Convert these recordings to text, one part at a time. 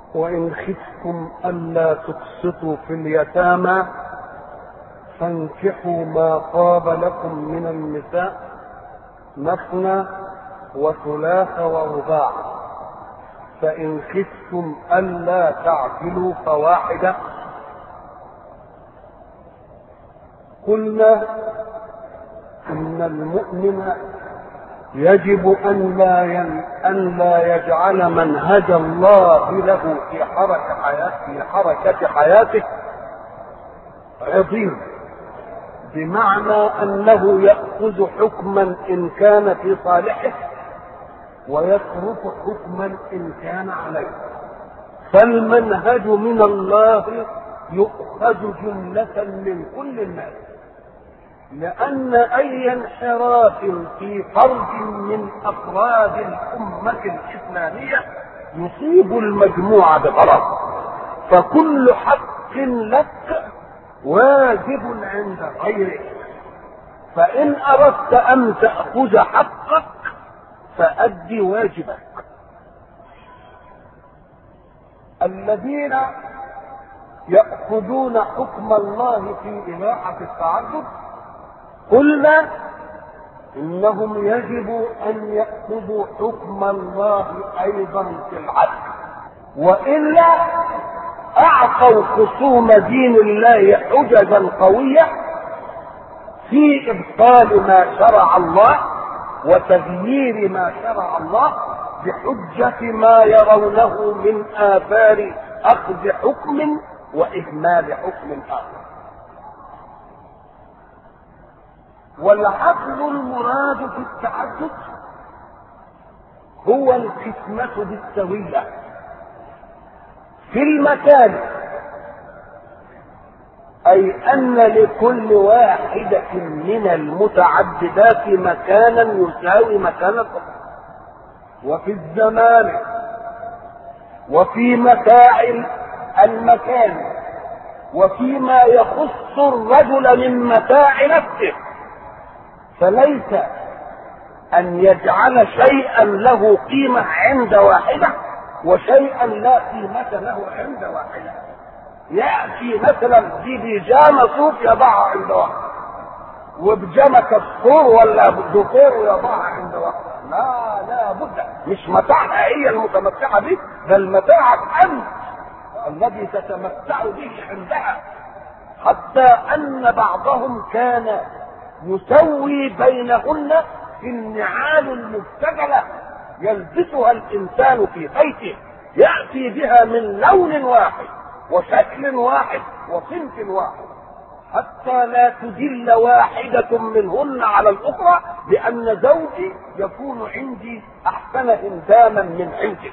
وإن خفتم ألا تقسطوا في اليتامى فانكحوا ما طاب لكم من النساء مثنى وثلاث ورباع فإن خفتم ألا تعدلوا فواحدة قلنا إن المؤمن يجب أن لا ين... أن لا يجعل منهج الله له في حركة حياته في حركة حياته عظيم بمعنى أنه يأخذ حكما إن كان في صالحه ويترك حكما إن كان عليه فالمنهج من الله يؤخذ جملة من كل الناس لأن أي انحراف في فرد من أفراد الأمة الإسلامية يصيب المجموعة بغلط فكل حق لك واجب عند غيرك فإن أردت أن تأخذ حقك فأد واجبك الذين يأخذون حكم الله في إباحة التعدد قلنا انهم يجب ان ياخذوا حكم الله ايضا في العدل والا اعطوا خصوم دين الله حججا قويه في ابطال ما شرع الله وتغيير ما شرع الله بحجه ما يرونه من اثار اخذ حكم واهمال حكم اخر والعقل المراد في التعدد هو القسمة بالسوية في المكان أي أن لكل واحدة من المتعددات مكانا يساوي مكان الأخرى وفي الزمان وفي متاع المكان وفيما يخص الرجل من متاع نفسه فليس أن يجعل شيئا له قيمة عند واحدة وشيئا لا قيمة له عند واحدة يأتي مثلا ببيجامة صوف يضعها عند واحد وبجامة كسور ولا دكور يضعها عند واحد لا لا بد مش متاعها هي المتمتعة به بل متاعك أنت الذي تتمتع به عندها حتى أن بعضهم كان يسوي بينهن في النعال المبتجلة يلبسها الإنسان في بيته يأتي بها من لون واحد وشكل واحد وصنف واحد حتى لا تدل واحدة منهن على الأخرى لأن زوجي يكون عندي أحسن إنسانا من عندك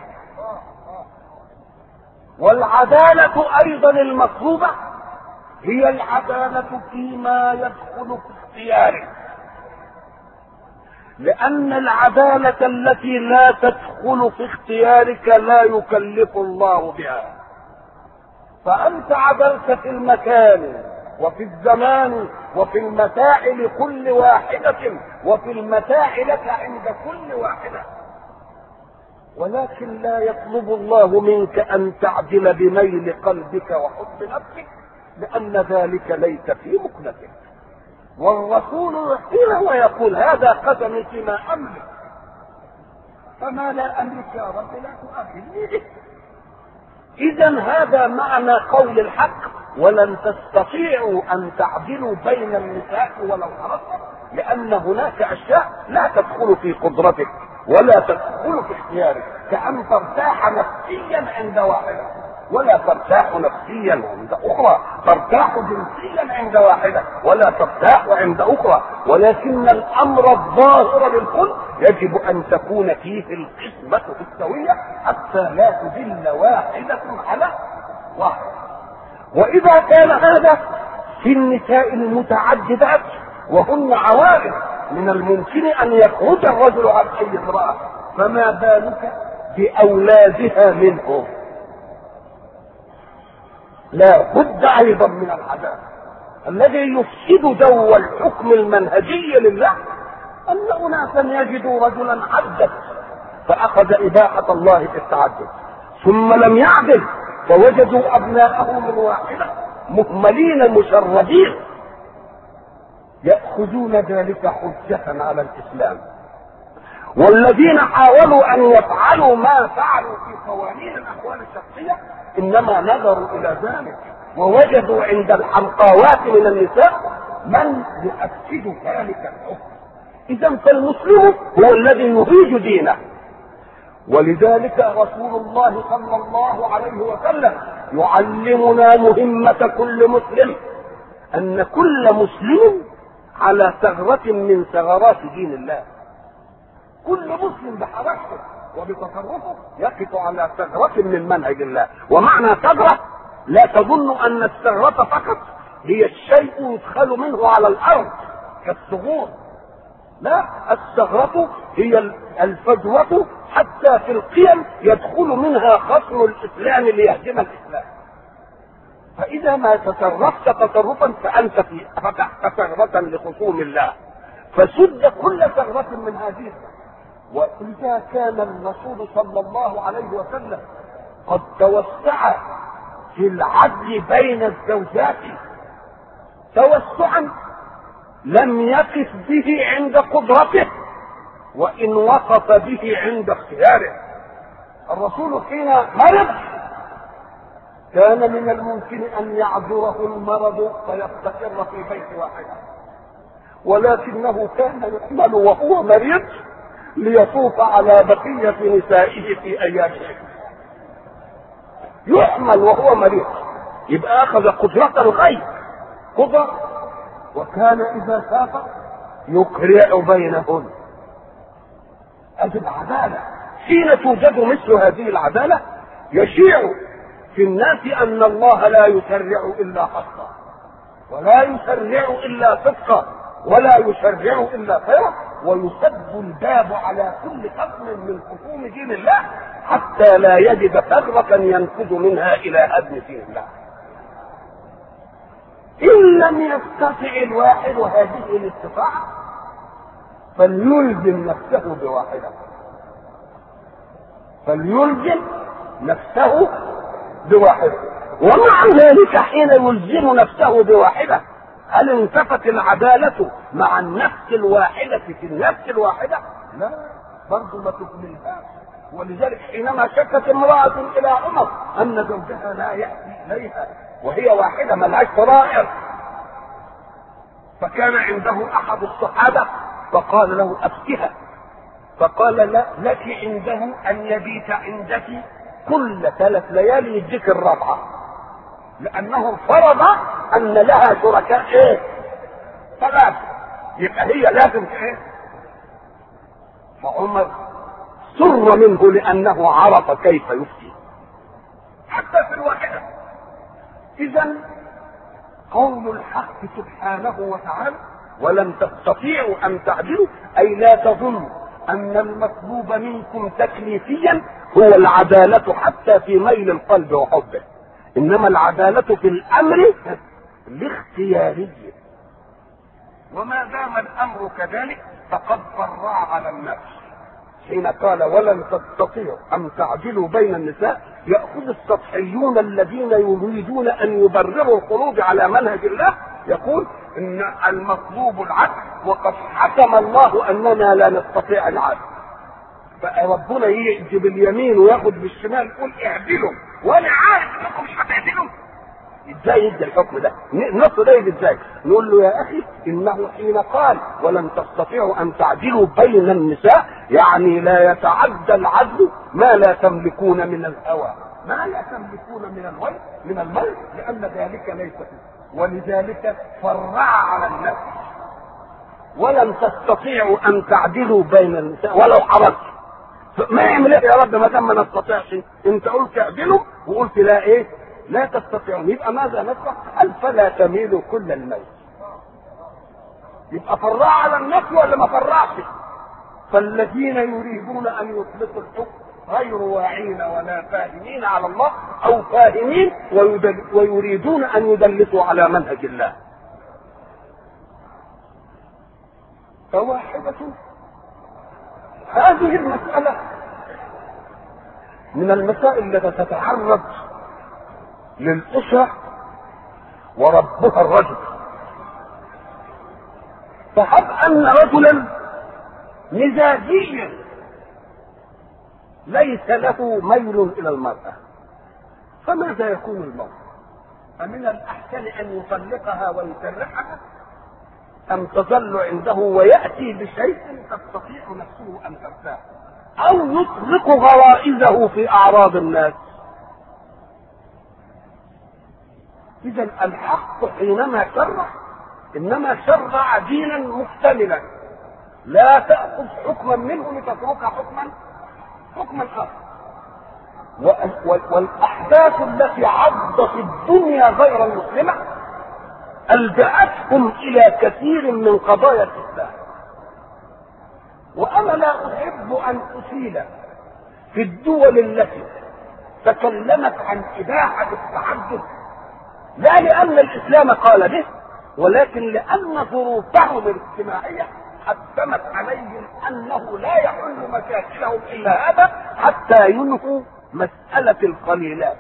والعدالة أيضا المطلوبة هي العدالة فيما يدخل في اختياره لأن العدالة التي لا تدخل في اختيارك لا يكلف الله بها فأنت عدلت في المكان وفي الزمان وفي المتاع لكل واحدة وفي المتاع لك عند كل واحدة ولكن لا يطلب الله منك أن تعدل بميل قلبك وحب نفسك لأن ذلك ليس في مكنتك والرسول يحكينا ويقول هذا قسمي فيما أملك فما لا أملك يا رب لا تؤاخذني به إذا هذا معنى قول الحق ولن تستطيعوا أن تعدلوا بين النساء ولو أردتم لأن هناك أشياء لا تدخل في قدرتك ولا تدخل في اختيارك كأن ترتاح نفسيا عند واحدة ولا ترتاح نفسيا عند أخرى ترتاح جنسيا عند واحدة ولا ترتاح عند أخرى ولكن الأمر الظاهر للكل يجب أن تكون فيه القسمة السوية حتى لا تدل واحدة على واحد وإذا كان هذا في النساء المتعددات وهن عوارض من الممكن أن يخرج الرجل عن أي امرأة فما بالك بأولادها منهم لا بد ايضا من العذاب الذي يفسد جو الحكم المنهجي لله ان اناسا يجدوا رجلا عدت فاخذ اباحه الله في التعدد ثم لم يعدل فوجدوا ابناءه من واحده مهملين مشردين ياخذون ذلك حجه على الاسلام والذين حاولوا ان يفعلوا ما فعلوا في قوانين الاحوال الشخصيه انما نظروا الى ذلك ووجدوا عند الحمقاوات من النساء من يؤكد ذلك الحكم اذا فالمسلم هو الذي يهيج دينه ولذلك رسول الله صلى الله عليه وسلم يعلمنا مهمة كل مسلم أن كل مسلم على ثغرة من ثغرات دين الله كل مسلم بحركته وبتصرفه يقف على ثغرة من منهج الله ومعنى ثغرة لا تظن أن الثغرة فقط هي الشيء يدخل منه على الأرض كالثغور لا الثغرة هي الفجوة حتى في القيم يدخل منها خصم الإسلام ليهدم الإسلام فإذا ما تصرفت تصرفا فأنت في فتحت ثغرة لخصوم الله فسد كل ثغرة من هذه وإذا كان الرسول صلى الله عليه وسلم قد توسع في العدل بين الزوجات توسعا لم يقف به عند قدرته وإن وقف به عند اختياره الرسول حين مرض كان من الممكن أن يعذره المرض فيستقر في بيت واحد ولكنه كان يحمل وهو مريض ليطوف على بقية نسائه في أيامه يحمل وهو مريض يبقى أخذ قدرة الغيب قدرة وكان إذا سافر يقرع بينهن هذه العدالة حين توجد مثل هذه العدالة يشيع في الناس أن الله لا يشرع إلا حقا ولا يشرع إلا صدقا ولا يشرع إلا خيرا ويسد الباب على كل خصم من خصوم دين الله حتى لا يجد ثغرة ينفذ منها إلى هدم دين الله إن لم يستطع الواحد هذه الاستطاعة فليلزم نفسه بواحدة فليلزم نفسه بواحدة ومع ذلك حين يلزم نفسه بواحدة هل انتفت العدالة مع النفس الواحدة في النفس الواحدة؟ لا برضه ما تكملهاش ولذلك حينما شكت امرأة إلى عمر أن زوجها لا يأتي إليها وهي واحدة ملهاش فرائض فكان عنده أحد الصحابة فقال له أفتها فقال لا لك عنده أن يبيت عندك كل ثلاث ليالي يديك الرابعة لأنه فرض أن لها شركاء إيه؟ ثلاثة يبقى هي لازم إيه؟ فعمر سر منه لأنه عرف كيف يفتي حتى في الواحدة إذا قول الحق سبحانه وتعالى ولن تستطيعوا ان تعدلوا اي لا تظنوا ان المطلوب منكم تكليفيا هو العدالة حتى في ميل القلب وحبه انما العدالة في الامر الاختياري وما دام الامر كذلك فقد فرع على النفس حين قال ولن تستطيعوا ان تعدلوا بين النساء ياخذ السطحيون الذين يريدون ان يبرروا الخروج على منهج الله يقول ان المطلوب العدل وقد حكم الله اننا لا نستطيع العدل فربنا يأتي باليمين وياخد بالشمال يقول اعدلوا وانا عارف انكم مش هتعدلوا ازاي يدي الحكم ده؟ النص ده يجي ازاي؟ نقول له يا اخي انه حين قال ولن تستطيعوا ان تعدلوا بين النساء يعني لا يتعدى العدل ما لا تملكون من الهوى ما لا تملكون من الميت من الميت لان ذلك ليس فيه ولذلك فرع على النفس ولن تستطيعوا ان تعدلوا بين النساء ولو حرصت ما يعمل ايه يا رب ما دام ما نستطيعش انت قلت اعدلوا وقلت لا ايه لا تستطيعون يبقى ماذا نفعل قال فلا تميلوا كل الميل يبقى فرع على النفس ولا ما فرعش فالذين يريدون ان يطلقوا الحكم غير واعين ولا فاهمين على الله او فاهمين ويريدون ان يدلسوا على منهج الله فواحدة هذه المسألة من المسائل التي تتعرض للأسرة وربها الرجل فهب أن رجلا مزاجيا ليس له ميل إلى المرأة فماذا يكون الموقف؟ أمن الأحسن أن يطلقها ويسرحها أم تظل عنده ويأتي بشيء تستطيع نفسه أن ترتاح أو يطلق غرائزه في أعراض الناس إذا الحق حينما شرع إنما شرع دينا مكتملا لا تأخذ حكما منه لتترك حكما حكما آخر والأحداث التي عضت الدنيا غير المسلمة ألجأتهم إلى كثير من قضايا الإسلام وأنا لا أحب أن أسيل في الدول التي تكلمت عن إباحة التعدد لا لأن الإسلام قال به ولكن لأن ظروفهم الاجتماعية حتمت عليهم أنه لا يحل مشاكلهم إلا هذا حتى ينهوا مسألة القليلات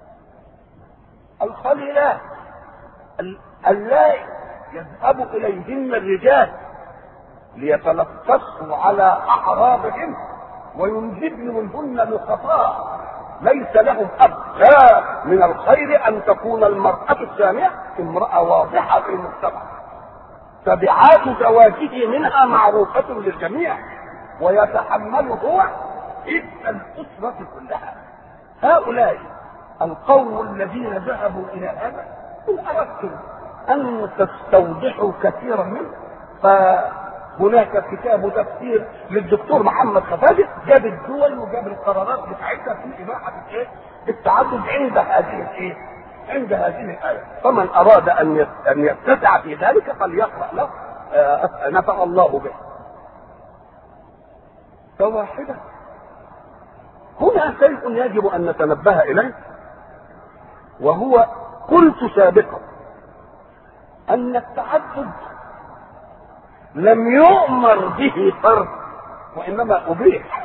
القليلات اللائي يذهب إليهن الرجال ليتلصصوا على أعراضهم وينجبن منهن نقطاء ليس لهم أب لا من الخير أن تكون المرأة السامية امرأة واضحة في المجتمع تبعات زواجه منها معروفة للجميع ويتحمل هو إثم الأسرة كلها هؤلاء القوم الذين ذهبوا إلى هذا إن أردتم أن تستوضحوا كثيرا منه فهناك كتاب تفسير للدكتور محمد خفاجي جاب الدول وجاب القرارات بتاعتها في إباحة الإيه؟ التعدد عند هذه الإيه؟ عند هذه الآية فمن أراد أن أن يتسع في ذلك فليقرأ له آه نفع الله به فواحدة هنا شيء يجب أن نتنبه إليه وهو قلت سابقا أن التعدد لم يؤمر به فرد وإنما أبيح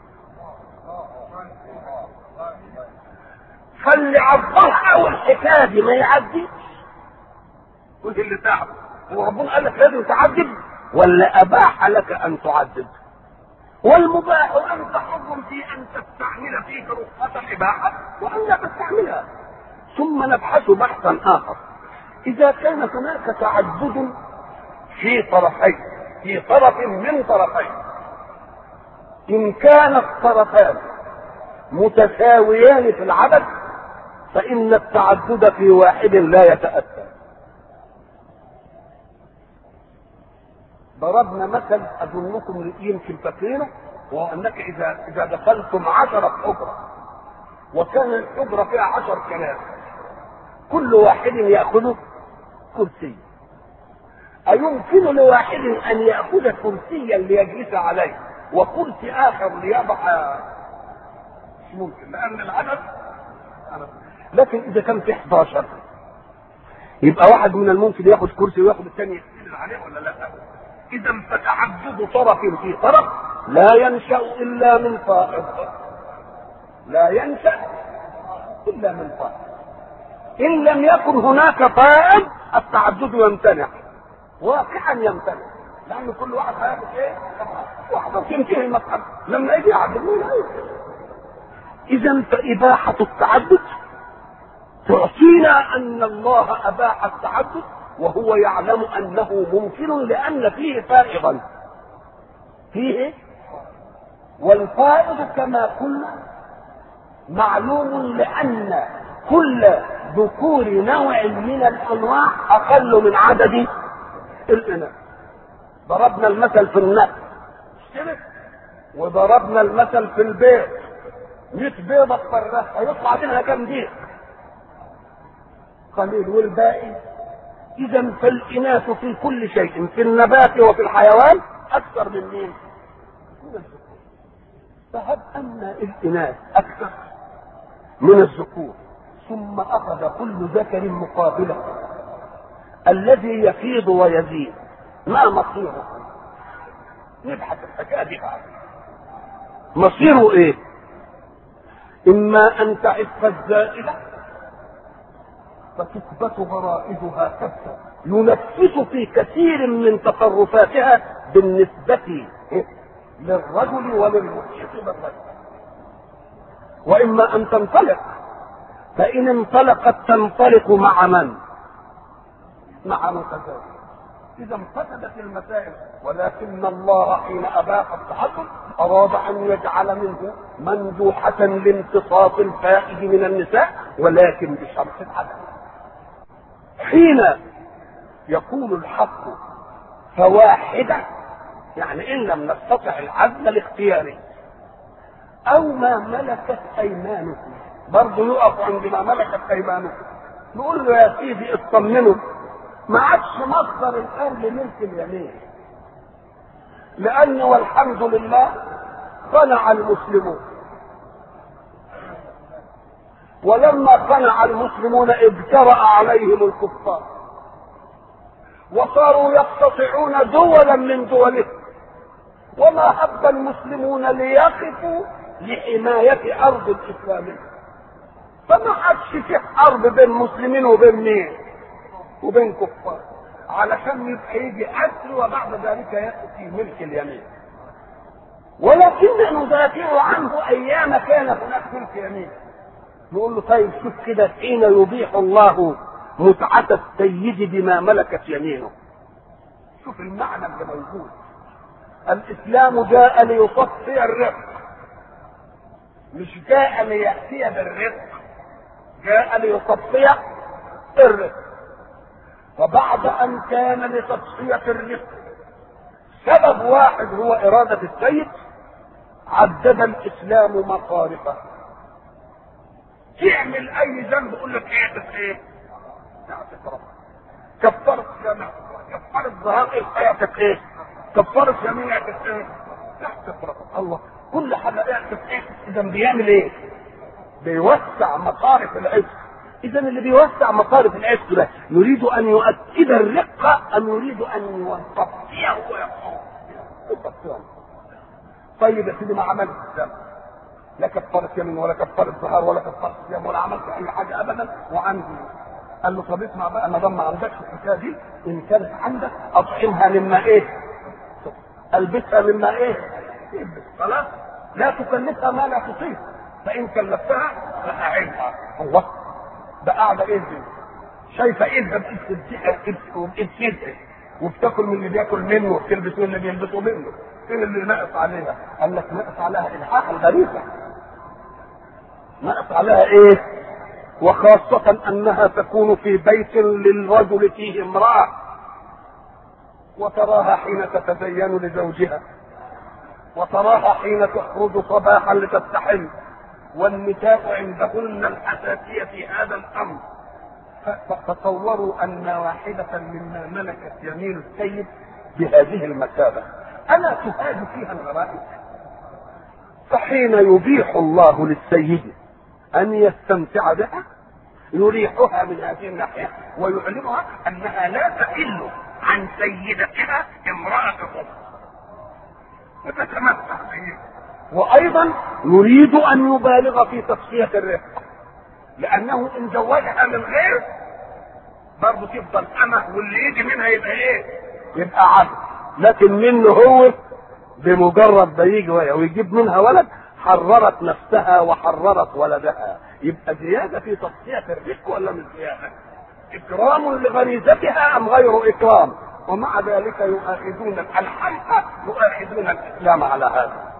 فاللي عبرها والحكايه دي ما يعديش قلت اللي تعب هو ربنا قال لك لازم تعدد ولا اباح لك ان تعدد والمباح انت حر في ان تستعمل فيه رخصة الاباحة وان لا تستعملها ثم نبحث بحثا اخر اذا كان هناك تعدد في طرفين في طرف من طرفين ان كان الطرفان متساويان في العدد فإن التعدد في واحد لا يتأتى ضربنا مثل أظنكم يمكن فاكرينه وهو أنك إذا إذا دخلتم عشرة حجرة وكان الحجرة فيها عشر كراسي كل واحد يأخذ كرسي أيمكن لواحد أن يأخذ كرسيا ليجلس عليه وكرسي آخر ليضع مش ممكن لأن العدد لكن اذا كان في 11 يبقى واحد من الممكن ياخد كرسي وياخد الثاني يستند عليه ولا لا اذا فتعدد طرف في طرف لا ينشا الا من فائض لا ينشا الا من فائض ان لم يكن هناك فائض التعدد يمتنع واقعا يمتنع لان كل واحد هياخد ايه واحده تنتهي المساله لما يجي يعدل مين اذا فاباحه التعدد تعطينا ان الله اباح التعدد وهو يعلم انه ممكن لان فيه فائضا فيه والفائض كما قلنا معلوم لان كل ذكور نوع من الانواع اقل من عدد الاناث ضربنا المثل في النفس وضربنا المثل في البيت 100 بيضة تفرخها هيطلع منها كم ديك قليل والباقي اذا فالاناث في كل شيء في النبات وفي الحيوان اكثر من مين من الذكور فهب ان الاناث اكثر من الذكور ثم اخذ كل ذكر مقابله الذي يفيض ويزيد ما مصيره نبحث الحكايه دي مصيره ايه إما أن تعف الزائدة فتثبت غرائزها ثبتا ينفذ في كثير من تصرفاتها بالنسبة للرجل وللمحيط بالرجل وإما أن تنطلق فإن انطلقت تنطلق مع من؟ مع متزوج إذا فسدت المسائل ولكن الله حين أباح التحدث أراد أن يجعل منه مندوحة لامتصاص الفائد من النساء ولكن بشرط العدل حين يقول الحق فواحدة يعني إن لم نستطع العدل الاختياري أو ما ملكت أيمانكم برضه يقف عند ما ملكت أيمانكم نقول له يا سيدي اطمنوا ما عادش مصدر الأرض ملك اليمين لأن والحمد لله قنع المسلمون ولما قنع المسلمون اجترأ عليهم الكفار وصاروا يقتطعون دولا من دولهم وما هب المسلمون ليقفوا لحماية أرض الإسلام فما عادش في حرب بين مسلمين وبين مين؟ وبين كفار علشان يبقى يجي أسر وبعد ذلك يأتي ملك اليمين ولكن ندافع عنه أيام كان هناك ملك يمين نقول له طيب شوف كده حين يبيح الله متعة السيد بما ملكت يمينه شوف المعنى اللي موجود الإسلام جاء ليصفي الرق مش جاء ليأتي بالرق جاء ليصفي الرق وبعد أن كان لتصفية الرق سبب واحد هو إرادة السيد عدد الإسلام مصارفه تعمل أي ذنب يقول لك اعتق إيه؟ اعتق ربك كفرت جماعة كفرت ظهر اعتق إيه؟ كفرت يمين اعتق إيه؟ اعتق ربك الله كل حاجة اعتق إيه؟ إذا بيعمل إيه؟ بيوسع مصارف العشق اذا اللي بيوسع مصارف العشق ده يريد ان يؤكد الرقه ام يريد ان يصفيه ويقوم طيب يا سيدي ما عملت الذنب لا كفرت يمين ولا كفرت ظهر ولا كفرت صيام ولا عملت اي حاجه ابدا وعندي قال له طب اسمع بقى ما دام ما عندكش الحكايه دي ان كانت عندك اطعمها مما ايه؟ البسها مما ايه؟ خلاص لا تكلفها ما لا تطيق فان كلفتها فاعدها الله ده قاعده ايه دي؟ شايفه ايه بتستمتع وبتاكل من اللي بياكل منه وبتلبس من اللي بيلبسوا منه فين اللي ناقص عليها؟ قال لك ناقص عليها الحاح الغريزه ناقص عليها ايه؟ وخاصة أنها تكون في بيت للرجل فيه امرأة وتراها حين تتزين لزوجها وتراها حين تخرج صباحا لتستحم والنساء عندهن الحساسية في هذا الأمر فتصوروا أن واحدة مما ملكت يمين السيد بهذه المثابة ألا تهاد فيها الغرائز فحين يبيح الله للسيد أن يستمتع بها يريحها من هذه الناحية ويعلمها أنها لا تحل عن سيدتها امرأة أخرى وتتمتع به وايضا يريد ان يبالغ في تصفيه الرق لانه ان زوجها من غير برضه تفضل امه واللي يجي منها يبقى ايه؟ يبقى عبد لكن منه هو بمجرد ما يجي ويجيب منها ولد حررت نفسها وحررت ولدها يبقى زياده في تصفيه الرق ولا مش زياده؟ اكرام لغريزتها ام غير اكرام؟ ومع ذلك يؤاخذون الحلقه يؤاخذون الاسلام على هذا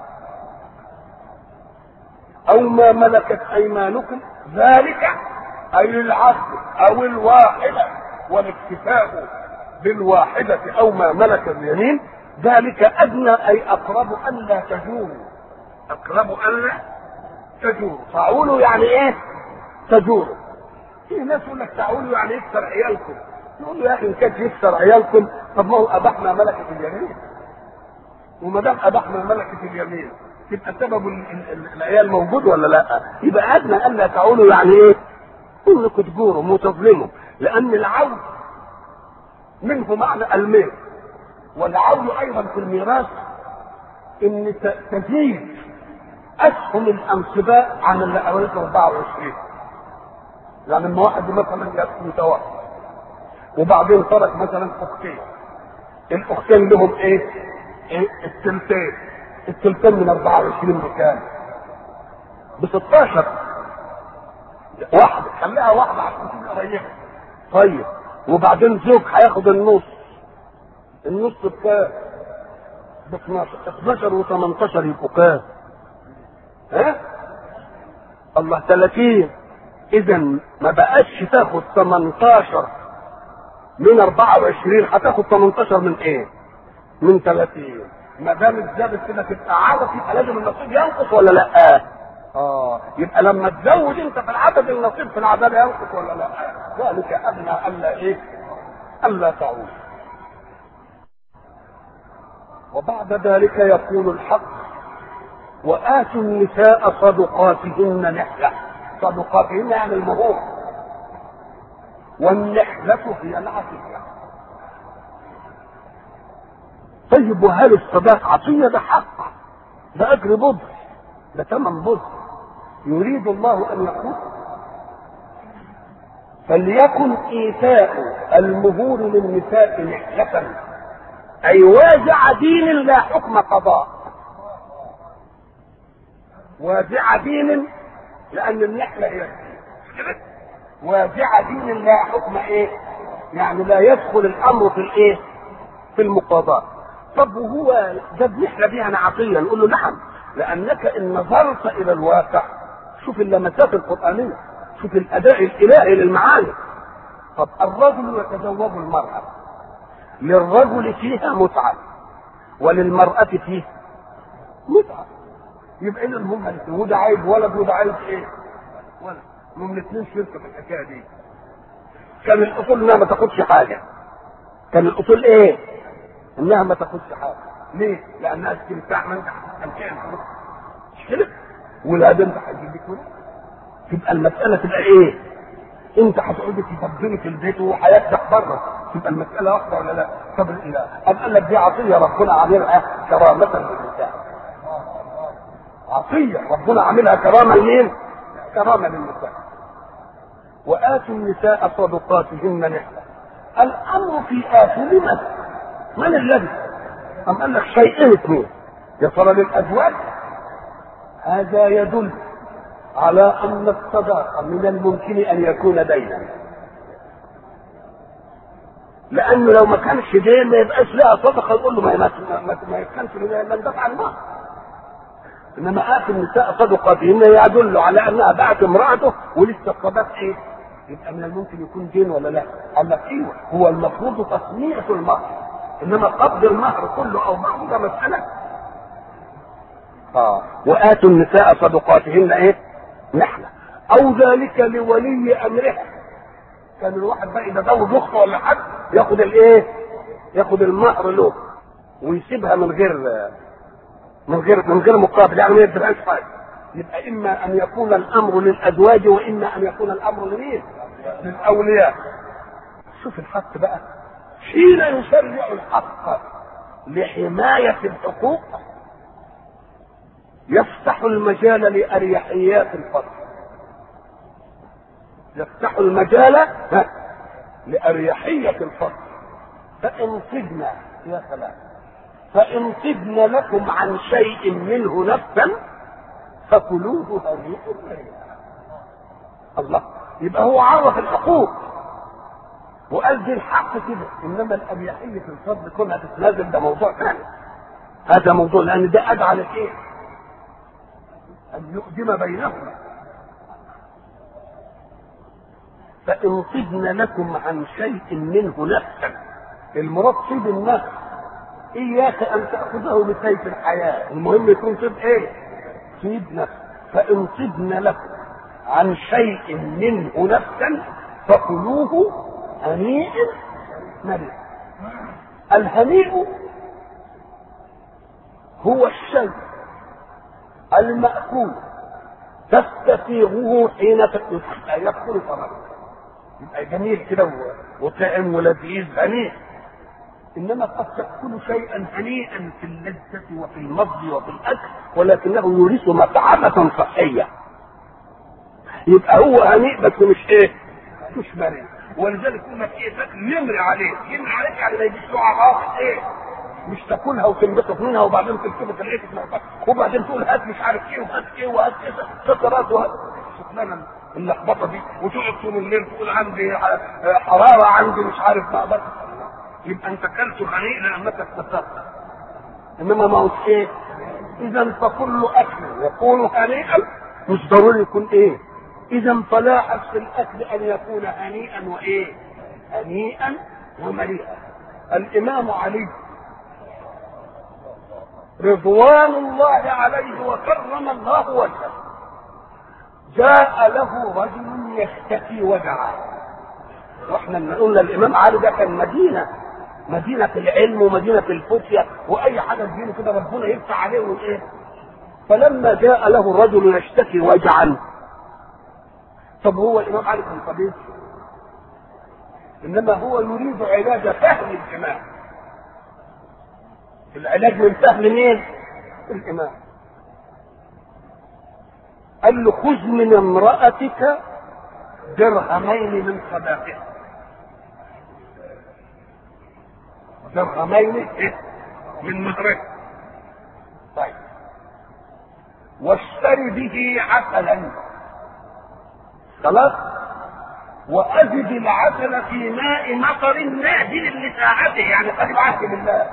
او ما ملكت ايمانكم ذلك اي العبد او الواحدة والاكتفاء بالواحدة او ما ملك اليمين ذلك ادنى اي اقرب ان لا تجوروا اقرب ان لا تجوروا تعولوا يعني ايه تجوروا في ناس يقول لك تعولوا يعني يكسر عيالكم يقول له يا اخي ان كانت يكسر عيالكم طب ما هو اباح ما ملكت اليمين وما دام اباح ما ملكت اليمين يبقى سبب العيال موجود ولا لا؟ يبقى ادنى الا تعولوا يعني ايه؟ انكم تجوروا وتظلموا لان العول منه معنى الميل والعول ايضا في الميراث ان تزيد اسهم الانصباء عن اللي قريته 24 يعني لما واحد مثلا متوفى وبعدين ترك مثلا اختين الاختين لهم ايه؟ ايه التلتين التلتين من 24 بكام؟ ب 16 واحده خليها واحده عشان تبقى قريبه طيب وبعدين زوج هياخد النص النص بكام؟ ب 12 12 و18 يبقوا كام؟ ها؟ الله 30 اذا ما بقاش تاخد 18 من 24 هتاخد 18 من ايه؟ من 30 ما دام اتزادت كده تبقى عدد يبقى لازم النصيب ينقص ولا لا؟ اه يبقى لما تزود انت في العدد النصيب في العدد ينقص ولا لا؟ ذلك ادنى الا ايه؟ الا تعود. وبعد ذلك يقول الحق وآتوا النساء صدقاتهن نحلة صدقاتهن يعني المهور والنحلة هي العطية طيب وهل الصداق عطية ده حق ده أجر بضع ده ثمن بضع يريد الله أن يقول فليكن إيتاء المهور للنساء نحلة أي وازع دين لا حكم قضاء وازع دين لأن النحلة هي وازع دين لا حكم إيه؟ يعني لا يدخل الأمر في الإيه؟ في المقاضاة طب وهو ده النحلة دي أنا عطية نقول له نعم لأنك إن نظرت إلى الواقع شوف اللمسات القرآنية شوف الأداء الإلهي للمعاني طب الرجل يتزوج المرأة للرجل فيها متعة وللمرأة فيه متعة يبقى إذا هم الاثنين وده عايز ولد وده عايز إيه؟ ولد هم الاثنين شركة في الحكاية دي كان الأصول إنها ما تاخدش حاجة كان الأصول إيه؟ إنها ما تاخدش حاجة ليه؟ لأنها تنفع من أمكان مش كده؟ ولاد أنت هتجيب لك ولد تبقى المسألة تبقى إيه؟ انت هتقعدي تفضلي في البيت وحياتك بره تبقى المساله واحده ولا لا؟ طب لا أم قال لك دي عطيه ربنا عاملها كرامه للنساء عطيه ربنا عاملها كرامه لمين؟ كرامه للنساء واتوا النساء صدقاتهن نحله الامر في اتوا لمن؟ من الذي؟ أم قال لك شيئين اثنين يا ترى للازواج هذا يدل على ان الصداقه من الممكن ان يكون دينا لانه لو ما كانش دين ما يبقاش لها صدقه يقول له ما ما, ما, ما يكونش من دفع المال انما اتي النساء صدقاتهن يدل على انها باعت امراته ولسه الصداق ايه؟ يبقى من الممكن يكون دين ولا لا؟ قال لك ايوه هو المفروض تصنيع المهر انما قبض المهر كله او بعضه ده مساله اه واتوا النساء صدقاتهن ايه؟ نحلة او ذلك لولي امرها كان الواحد بقى اذا زوج اخته ولا حد ياخد الايه ياخد المهر له ويسيبها من غير من غير من غير مقابل يعني ما يدفعش حاجه يبقى اما ان يكون الامر للازواج واما ان يكون الامر لمين؟ للاولياء شوف الحق بقى حين يشرع الحق لحمايه الحقوق يفتح المجال لأريحيات الفضل يفتح المجال لأريحية الفضل فإن طبنا يا سلام فإن طبن لكم عن شيء منه نفسا فكلوه هنيئا مريئا الله يبقى هو عرف الحقوق وقال دي الحق كده انما الاريحيه في الفضل كونها تتنازل ده موضوع ثاني هذا موضوع لان ده اجعل ايه أن يقدم بينهما فإن طبن لكم عن شيء منه نفسا المراد طيب النفس إياك أن تأخذه بسيف الحياة المهم يكون طيب إيه؟ طيب نفس فإن طبن لكم عن شيء منه نفسا فكلوه هنيئا مريئا الهنيء هو الشيء المأكول تستسيغه حين يدخل ثمره يبقى جميل كده وطعم ولذيذ هنيء انما قد تاكل شيئا هنيئا في اللذه وفي المضي وفي الاكل ولكنه يورث متعبه صحيه يبقى هو هنيء بس مش ايه مش مرن ولذلك يقول لك ايه تاكل يمري عليك يمري عليك يعني ما يجيش له عواقب ايه مش تاكلها وتنبسط منها وبعدين تلتفت تلاقيك وبعدين تقول هات مش عارف ايه وهات ايه وهات ايه سكرات وهات شغلانه اللخبطه دي وتقعد طول الليل تقول عندي حراره عندي مش عارف ما اقدرش يبقى انت اكلت هنيء لانك استفدت انما ما هوش ايه اذا فكل اكل يكون هنيئا مش ضروري يكون ايه اذا فلاحظ في الاكل ان يكون هنيئا وايه هنيئا ومليئا الامام علي رضوان الله عليه وكرم الله وجهه جاء له رجل يشتكي وجعه واحنا قلنا الامام علي ده كان مدينه مدينه العلم ومدينه الفتية واي حاجه تجيله كده ربنا يفتح عليه وايه فلما جاء له الرجل يشتكي وجعا طب هو الامام علي كان طبيب انما هو يريد علاج فهم الامام العلاج من فهم مين الامام قال له خذ من امرأتك درهمين من صداقها درهمين من مهرها طيب واشتري به عسلا خلاص وأزد العسل في ماء مطر نازل لساعته يعني قد بعث بالله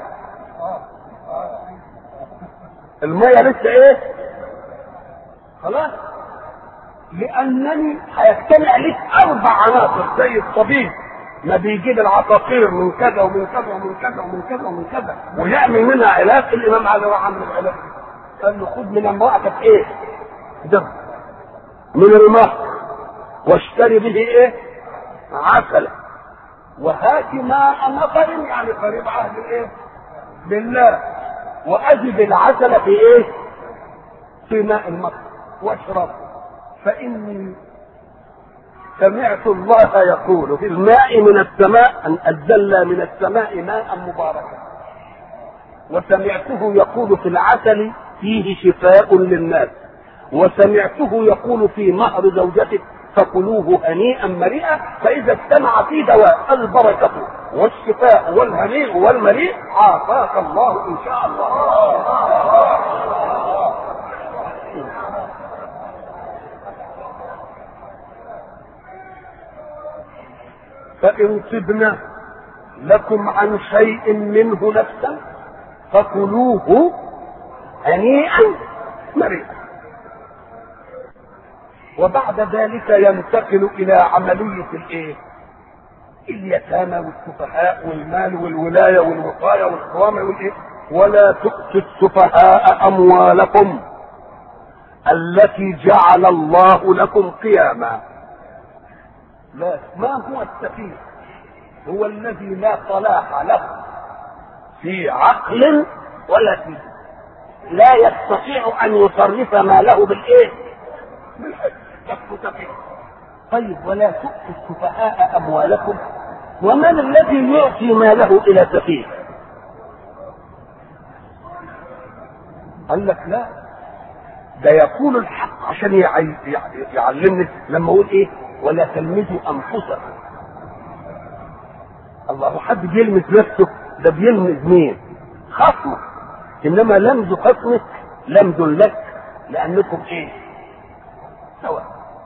المية لسه ايه خلاص لانني هيجتمع لك اربع عناصر زي الطبيب ما بيجيب العقاقير من كذا ومن كذا ومن كذا ومن كذا ومن كذا ويعمل منها علاج الامام علي راح عمل العلاج قال له خذ من امرأتك ايه؟ ده من المهر واشتري به ايه؟ عسلا وهات ماء مطر يعني قريب عهد الايه؟ بالله وأجد العسل في ايه؟ في ماء المطر واشرب فإني سمعت الله يقول في الماء من السماء أن أنزلنا من السماء ماء مباركا وسمعته يقول في العسل فيه شفاء للناس وسمعته يقول في مهر زوجته فكلوه هنيئا مريئا فإذا اجتمع في دواء البركة والشفاء والهنيء والمريء عافاك الله إن شاء الله فإن تبنا لكم عن شيء منه نفسا فكلوه هنيئا مريئا وبعد ذلك ينتقل الى عملية الايه اليتامى والسفهاء والمال والولاية والوقاية والقوامة والايه ولا تؤتوا السفهاء اموالكم التي جعل الله لكم قياما لا ما هو السفيه هو الذي لا صلاح له في عقل ولا في لا يستطيع ان يصرف ماله بالايه بالحج طيب ولا تؤتوا السفهاء اموالكم ومن الذي يعطي ماله الى سفيه قال لك لا ده يقول الحق عشان يعلمني لما اقول ايه ولا تلمزوا انفسكم الله حد بيلمس نفسه ده بيلمس مين خصمه انما لمز خصمك لمز لك لانكم ايه سواء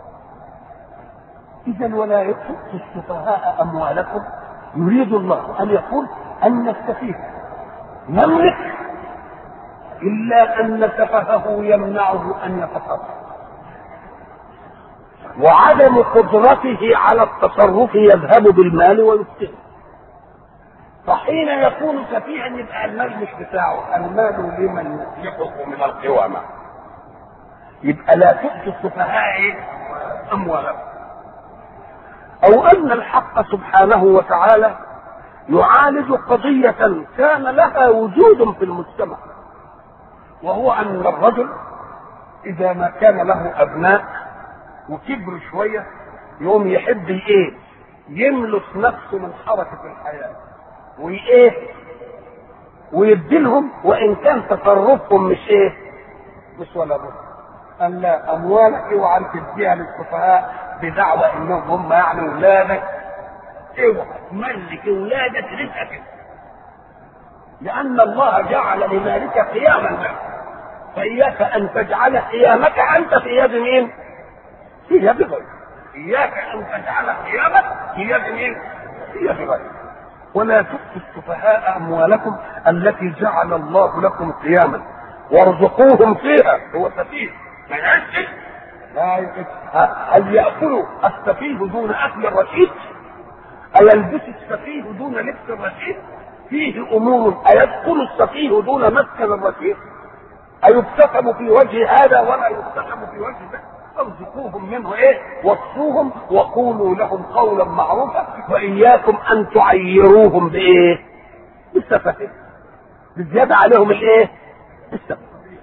اذا ولا تؤتوا السفهاء اموالكم يريد الله ان يقول ان السفيه يملك الا ان سفهه يمنعه ان يتصرف وعدم قدرته على التصرف يذهب بالمال ويفتنه فحين يكون سفيها يبقى المال مش بتاعه المال لمن يسلكه من القوامة يبقى لا تؤتوا السفهاء أموالهم أو أن الحق سبحانه وتعالى يعالج قضية كان لها وجود في المجتمع وهو أن الرجل إذا ما كان له أبناء وكبر شوية يقوم يحب ايه يملك نفسه من حركة الحياة وايه ويديلهم وان كان تصرفهم مش ايه مش ولا بد قال لا اموالك اوعى تديها للسفهاء بدعوى انهم هم يعني اولادك اوعى تملك اولادك رزقك لان الله جعل لمالك قياما لك فاياك ان تجعل قيامك انت في يد مين؟ في يد غيرك اياك ان تجعل قيامك في يد مين؟ في يد غيرك ولا تؤتوا السفهاء اموالكم التي جعل الله لكم قياما وارزقوهم فيها هو سفيه ما يعيش لا يعيش. هل ياكل السفيه دون اكل الرشيد؟ أيلبس السفيه دون لبس الرشيد؟ فيه امور ايدخل السفيه دون مسكن الرشيد؟ ايبتسم في وجه هذا ولا يبتسم في وجه ذاك؟ ارزقوهم منه ايه وصوهم وقولوا لهم قولا معروفا واياكم ان تعيروهم بايه بالسفه بالزياده عليهم الايه بالسفه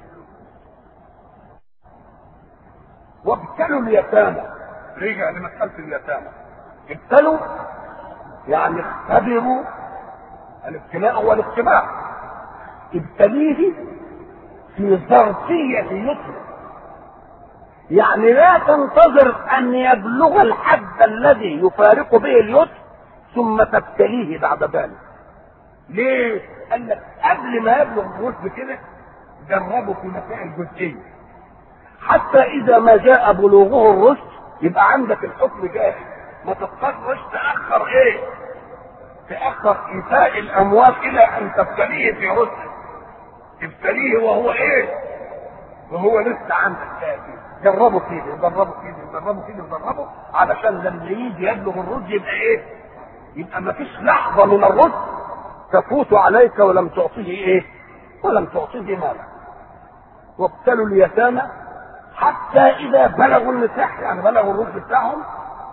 وابتلوا اليتامى رجع لمساله اليتامى ابتلوا يعني اختبروا الابتلاء هو الاختبار ابتليه في ظرفيه يطلق يعني لا تنتظر ان يبلغ الحد الذي يفارق به اليسر ثم تبتليه بعد ذلك ليه قال لك قبل ما يبلغ الرشد كده جربه في مسائل جزئيه حتى اذا ما جاء بلوغه الرشد يبقى عندك الحكم جاهز ما تضطرش تاخر ايه تاخر ايتاء الاموال الى ان تبتليه في رشد تبتليه وهو ايه وهو لسه عندك كافي جربوا كده جربوا كده جربوا كده جربوا علشان لما يجي يبلغ الرشد يبقى ايه؟ يبقى ما فيش لحظة من الرشد تفوت عليك ولم تعطيه ايه؟ ولم تعطيه مالا. وابتلوا اليتامى حتى إذا بلغوا النكاح يعني بلغوا الرشد بتاعهم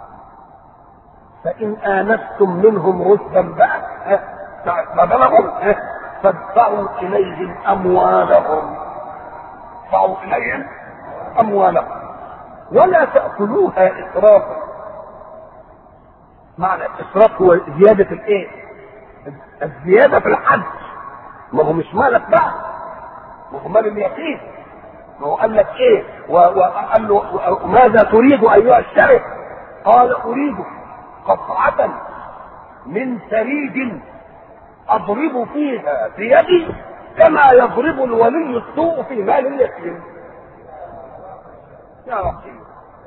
فإن آنستم منهم رشدا بقى ساعة ما بلغوا فادفعوا إليهم أموالهم ادفعوا إليهم أموالكم ولا تأكلوها إسرافا معنى الإسراف هو زيادة الإيه؟ الزيادة في الحج ما هو مش مالك بقى ما هو مال اليتيم ما هو قال لك إيه؟ وقال له ماذا تريد أيها الشرف؟ قال أريد قطعة من ثريد أضرب فيها بيدي كما يضرب الولي السوء في مال اليتيم يا رحيم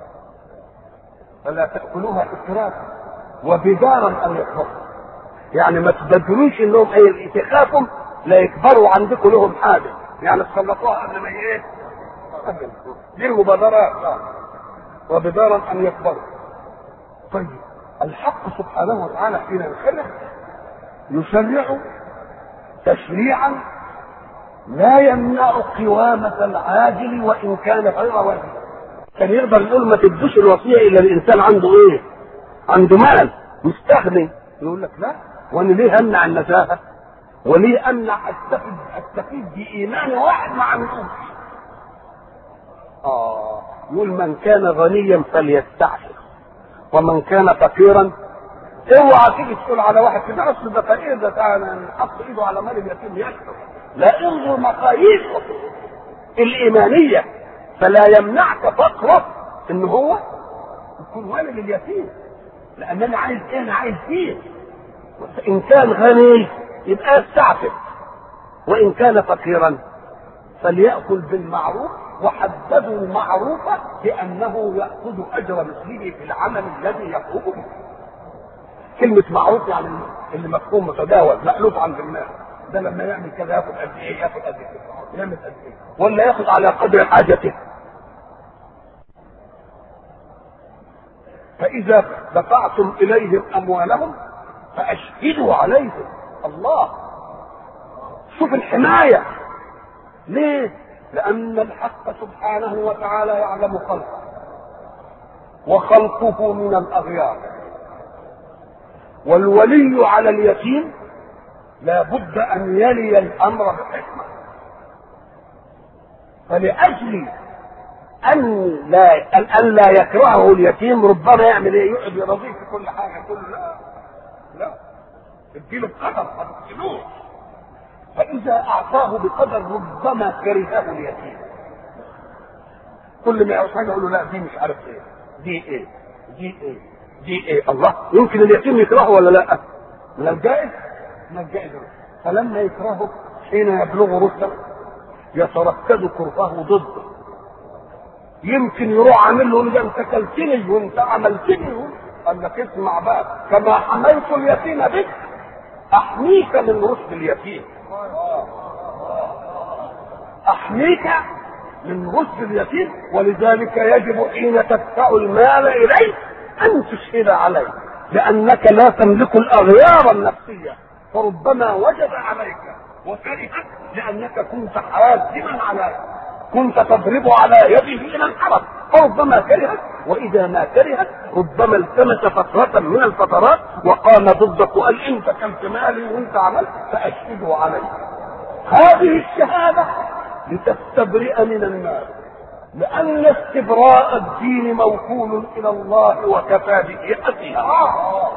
فلا تأكلوها إسرافا وبدارا أن يكبروا يعني ما تبدلوش انهم ايه تخافوا لا يكبروا عندكم لهم حاجه يعني تسلطوها قبل ما ايه دي المبادرات وبدارا ان يكبروا طيب الحق سبحانه وتعالى حين يشرع يشرع تشريعا لا يمنع قوامة العاجل وإن كان غير واجب كان يقدر يقول ما تدوش الوصية إلا الإنسان عنده إيه؟ عنده مال مستغني يقول لك لا وأنا ليه أمنع النزاهة؟ وليه أمنع أستفيد أستفيد بإيمان واحد ما عملوش؟ آه يقول من كان غنيا فليستعفف ومن كان فقيرا اوعى تيجي تقول على واحد كده اصل ده فقير ده تعالى حط ايده على مال اليتيم يكتب لا انظر مقاييسه الايمانيه فلا يمنعك فقره ان هو يكون والد لليتيم لان انا عايز ايه انا عايز ايه ان كان غني يبقى يستعفف وان كان فقيرا فليأكل بالمعروف وحددوا المعروف بأنه يأخذ أجر مثله في العمل الذي يقوم به. كلمة معروف يعني اللي مفهوم متداول مألوف عند الناس. ده لما يعمل كذا ياخد قد إيه؟ ياخد قد إيه؟ يعمل قد إيه؟ ولا ياخد على قدر حاجته. فإذا دفعتم إليهم أموالهم فأشهدوا عليهم الله شوف الحماية ليه؟ لأن الحق سبحانه وتعالى يعلم خلقه وخلقه من الأغيار والولي على اليتيم لا بد أن يلي الأمر بحكمة فلأجل أن لا أن لا يكرهه اليتيم ربما يعمل إيه؟ يقعد يرضيه في كل حاجة يقول لا لا اديله بقدر ما تقتلوش فإذا أعطاه بقدر ربما كرهه اليتيم كل ما يعوز حاجة يقول له لا دي مش عارف ايه دي ايه دي ايه دي ايه الله يمكن اليتيم يكرهه ولا لا من الجائز من الجائز فلما يكرهه حين يبلغ رشده يتركز كرهه ضده يمكن يروح عامل له ده انت كلتني وانت عملتني قال لك اسمع بقى كما حميت اليتيم بك احميك من رشد اليتيم احميك من رشد اليتيم ولذلك يجب حين تدفع المال اليه ان تشهد عليه لانك لا تملك الاغيار النفسيه فربما وجب عليك وكرهك لانك كنت حازما على كنت تضرب على يده الى الحرب فربما كرهك واذا ما كرهك ربما التمس فترة من الفترات وقام ضدك وقال انت كنت مالي وانت عملت فاشهده عليك هذه الشهادة لتستبرئ من المال لأن استبراء الدين موكول إلى الله وكفى به حسيبا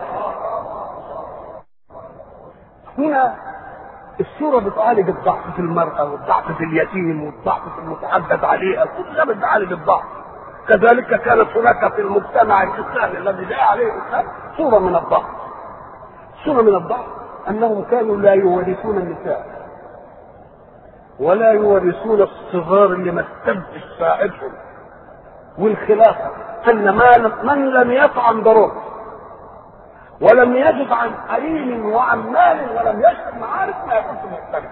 هنا السورة بتعالج الضعف في المرأة والضعف في اليتيم والضعف في المتعدد عليها كلها بتعالج الضعف كذلك كانت هناك في المجتمع الإسلامي الذي جاء عليه الإسلام صورة من الضعف صورة من الضعف أنهم كانوا لا يورثون النساء ولا يورثون الصغار اللي ما استبدش ساعدهم والخلافة أن ما من لم يطعم ضرر ولم يجد عن حريم وعن مال ولم يشهد معارف ما يكونش مختلف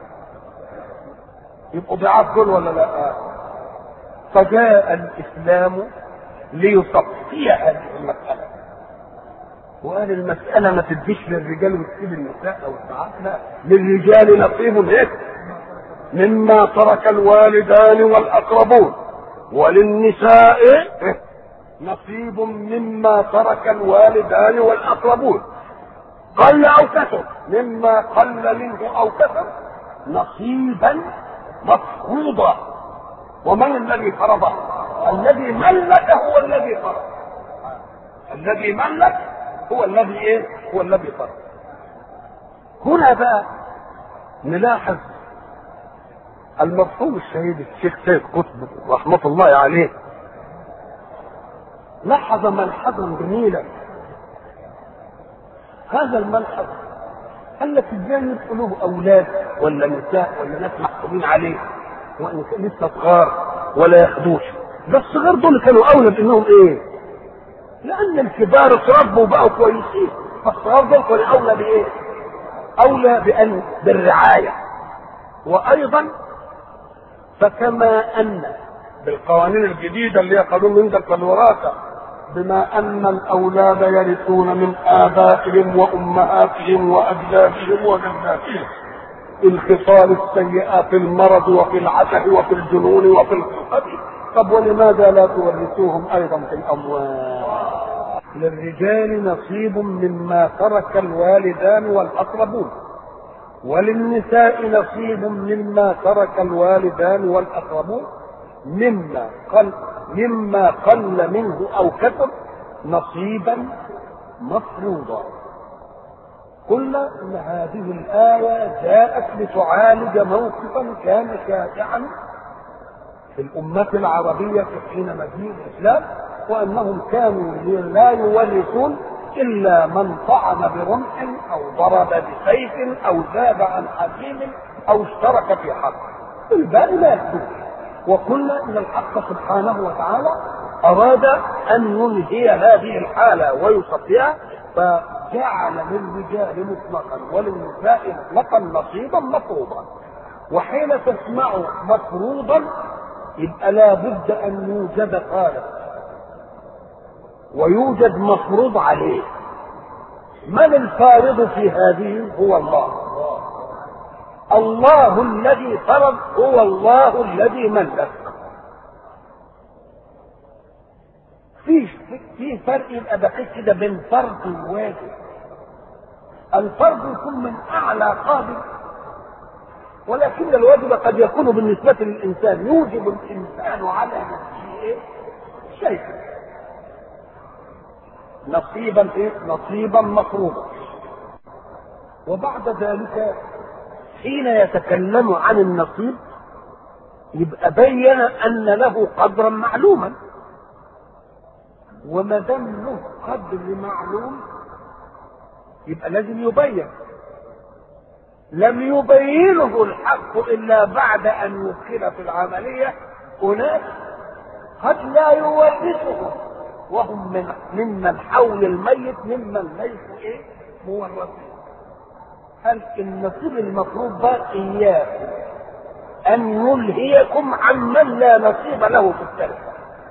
يبقوا ضعاف دول ولا لا فجاء الاسلام ليصفي هذه المساله وقال المساله ما تديش للرجال وتسيب النساء او الساعات لا للرجال نصيب ايه مما ترك الوالدان والاقربون وللنساء إيه؟ نصيب مما ترك الوالدان والاقربون قل او كثر مما قل منه او كثر نصيبا مفروضا ومن الذي فرضه الذي ملك هو الذي فرض الذي ملك هو الذي ايه هو الذي فرض هنا بقى نلاحظ المرحوم الشهيد الشيخ سيد قطب رحمه الله عليه لاحظ ملحظا جميلا هذا الملحظ قال لك ازاي يبقى له اولاد ولا نساء ولا ناس محكومين عليه وان لسه صغار ولا ياخدوش ده الصغار دول كانوا اولى بانهم ايه؟ لان الكبار اتربوا وبقوا كويسين فالصغار دول كانوا اولى بايه؟ اولى بان بالرعايه وايضا فكما ان بالقوانين الجديده اللي هي قانون ينزل الوراثه بما ان الاولاد يرثون من ابائهم وامهاتهم واجدادهم وجداتهم الخصال السيئه في المرض وفي العته وفي الجنون وفي الخلقه طب ولماذا لا تورثوهم ايضا في الاموال للرجال نصيب مما ترك الوالدان والاقربون وللنساء نصيب مما ترك الوالدان والاقربون مما قل مما قل منه او كثر نصيبا مفروضا قلنا ان هذه الايه جاءت لتعالج موقفا كان شائعا في الامه العربيه في حين مجيء الاسلام وانهم كانوا لا يورثون الا من طعن برمح او ضرب بسيف او زاد عن حكيم او اشترك في حق الباقي لا يكتبش وقلنا ان الحق سبحانه وتعالى اراد ان ينهي هذه الحاله ويصفيها فجعل للرجال مطلقا وللنساء مطلقا نصيبا مفروضا وحين تسمع مفروضا يبقى لا بد ان يوجد خالق ويوجد مفروض عليه من الفارض في هذه هو الله الله الذي فرض هو الله الذي ملك في في فرق يبقى دقيق كده بين فرض وواجب الفرض يكون من اعلى قادر ولكن الواجب قد يكون بالنسبة للإنسان يوجب الإنسان على نفسه إيه؟ شيئا نصيبا إيه؟ نصيبا مفروضا وبعد ذلك حين يتكلم عن النصيب يبقى بين ان له قدرا معلوما وما دام له قدر معلوم يبقى لازم يبين لم يبينه الحق الا بعد ان يدخل في العمليه اناس قد لا يورثه وهم من ممن حول الميت ممن ليسوا ايه مورثين هل النصيب المفروض بقى اياكم ان يلهيكم عمن لا نصيب له في التركه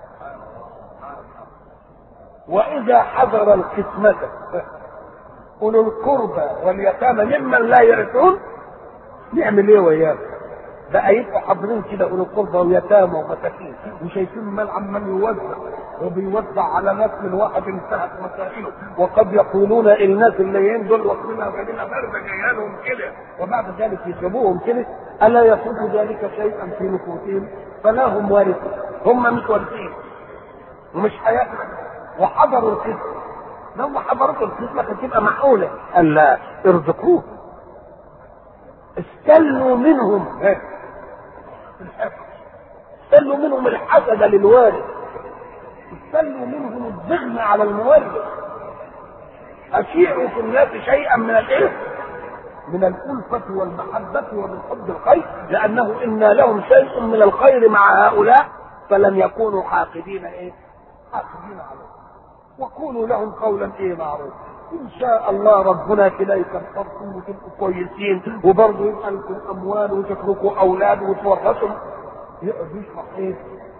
واذا حضر القسمه اولو القربى واليتامى ممن لا يرثون نعمل ايه وياك بقى يبقوا حاضرين كده اولو القربى ويتامى ومساكين وشايفين المال عمال يوزع وبيوزع على ناس من واحد انتهت مسائله وقد يقولون الناس الليين دول واخدينها وجايبينها بارده جايه لهم كده وبعد ذلك يسيبوهم كده الا يفوت ذلك شيئا في نفوسهم فلا هم وارثون هم مش وارثين ومش هياكلوا وحضروا القسم لو حضرت القسمة هتبقى معقولة قال لا ارزقوه استلوا منهم استلوا منهم الحسد للوارث استلوا منهم الضغن على المورث أشيعوا في الناس شيئا من الايه؟ من الألفة والمحبة ومن حب الخير لأنه إن لهم شيء من الخير مع هؤلاء فلن يكونوا حاقدين إيه؟ حاقدين عليهم وقولوا لهم قولا ايه معروف ان شاء الله ربنا كده يكفركم وتبقوا كويسين وبرضه يبقى لكم اموال وتتركوا اولاد وتورثوا يقعد يشرح ايه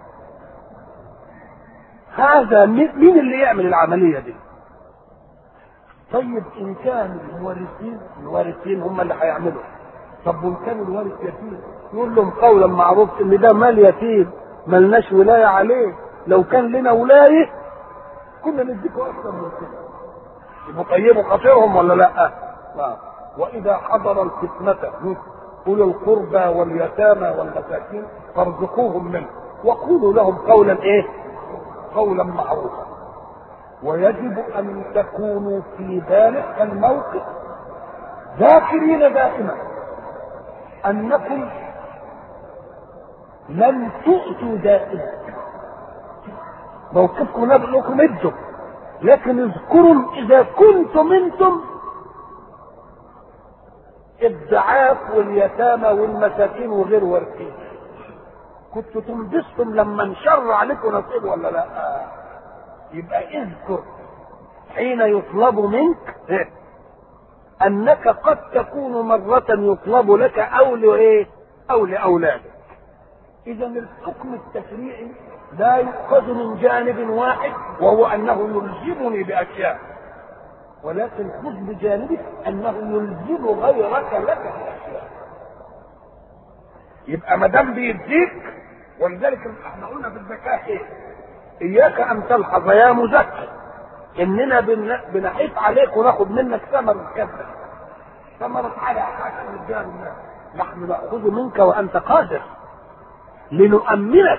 هذا مين اللي يعمل العمليه دي طيب ان كان الوارثين الوارثين هم اللي هيعملوا طب وان كان الوارث يتيم يقول لهم قولا معروف ان ده مال يتيم ملناش ولايه عليه لو كان لنا ولايه كنا نديكوا اكثر من كده يبقوا طيبوا خاطرهم ولا لا؟ لا واذا حضر الفتنه اولي القربى واليتامى والمساكين فارزقوهم منه وقولوا لهم قولا ايه؟ قولا معروفا ويجب ان تكونوا في ذلك الموقف ذاكرين دائما انكم لن تؤتوا دائما موقفكم لا لكم ادوا لكن اذكروا اذا كنتم انتم الضعاف واليتامى والمساكين وغير وارثين كنتوا تنبسطم لما انشر عليكم نصيب ولا لا يبقى اذكر حين يطلب منك انك قد تكون مرة يطلب لك او لايه او لاولادك اذا الحكم التشريعي لا يؤخذ من جانب واحد وهو انه يلزمني باشياء ولكن خذ بجانبه انه يلزم غيرك لك باشياء يبقى ما دام بيديك ولذلك احنا قلنا في الزكاه ايه؟ اياك ان تلحظ يا مزكي اننا بنحيف عليك وناخد منك ثمر كذا ثمرة على حاكم الجار نحن ناخذ منك وانت قادر لنؤمنك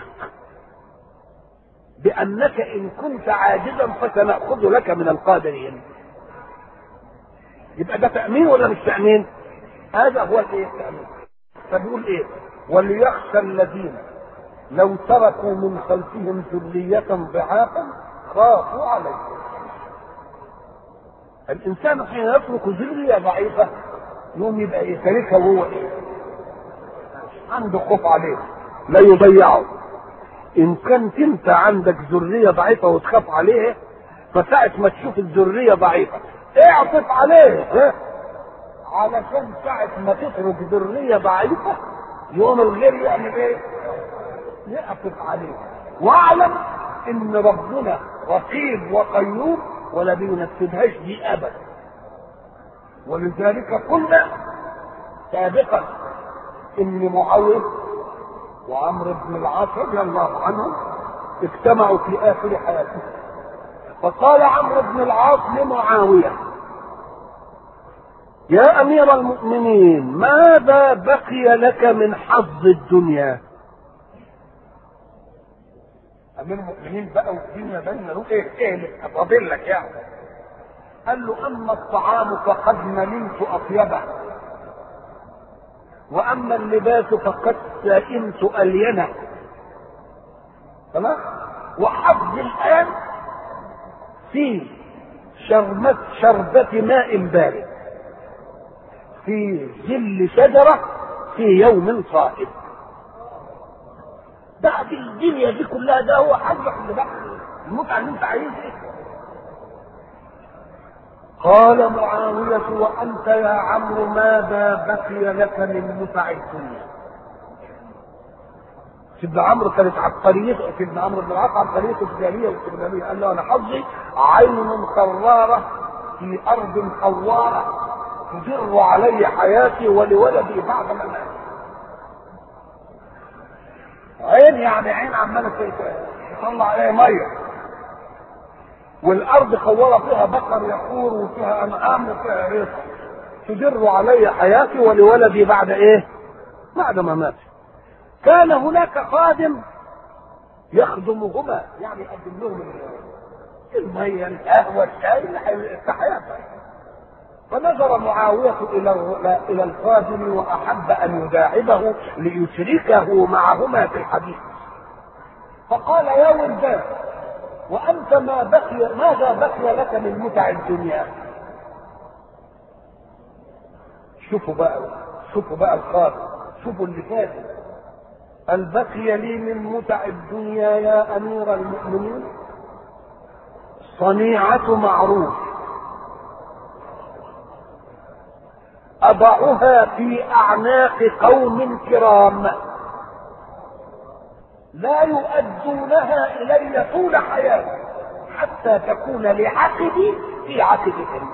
بأنك إن كنت عاجزا فسنأخذ لك من القادرين يبقى ده تأمين ولا مش تأمين؟ هذا هو الايه التأمين فبيقول ايه؟ وليخشى الذين لو تركوا من خلفهم ذرية ضعافا خافوا عليهم. الإنسان حين يترك ذرية ضعيفة يوم يبقى ايه؟ تاركها وهو ايه؟ عنده خوف عليه لا يضيعه ان كنت انت عندك ذريه ضعيفه وتخاف عليه فساعة ما تشوف الذريه ضعيفه اعطف عليه ها؟ علشان ساعة ما تترك ذرية ضعيفة يوم الغير يعمل ايه؟ يعطف عليه واعلم ان ربنا رقيب وقيوم ولا بينفذهاش دي ابدا ولذلك قلنا سابقا ان معاويه وعمرو بن العاص رضي الله عنهم اجتمعوا في اخر حياتهم فقال عمرو بن العاص لمعاويه يا امير المؤمنين ماذا بقي لك من حظ الدنيا امير المؤمنين بقى والدنيا بينا له ايه ايه اللي فاضل لك يعني قال له اما الطعام فقد مليت اطيبه واما اللباس فقد سئمت الينه تمام وحفظ الان في شربة شربة ماء بارد في ظل شجرة في يوم صائب بعد الدنيا دي كلها ده هو حاجة اللي بعد المتعة اللي انت عايزها قال معاوية وأنت يا عمرو ماذا بقي لك من متع الدنيا سيدنا عمرو كانت عبقريته سيدنا عمرو بن العاص عبقريته الجاهليه والاستغلاليه قال له انا حظي عين قراره في ارض قواره تدر علي حياتي ولولدي بعد مماتي عين يعني عين عماله تطلع عليها ميه والارض قواره فيها بقر يقور وفيها انعام وفيها رزق تدر علي حياتي ولولدي بعد ايه؟ بعد مماتي كان هناك خادم يخدمهما يعني يقدم لهم المية القهوة الشاي التحيات فنظر معاوية إلى إلى الخادم وأحب أن يداعبه ليشركه معهما في الحديث فقال يا ولدان وأنت ما بقي ماذا بقي لك من متع الدنيا؟ شوفوا بقى شوفوا بقى الخادم شوفوا اللي فاتت هل بقي لي من متع الدنيا يا امير المؤمنين صنيعه معروف اضعها في اعناق قوم كرام لا يؤدونها الي طول حياتي حتى تكون لعقبي في عقبهم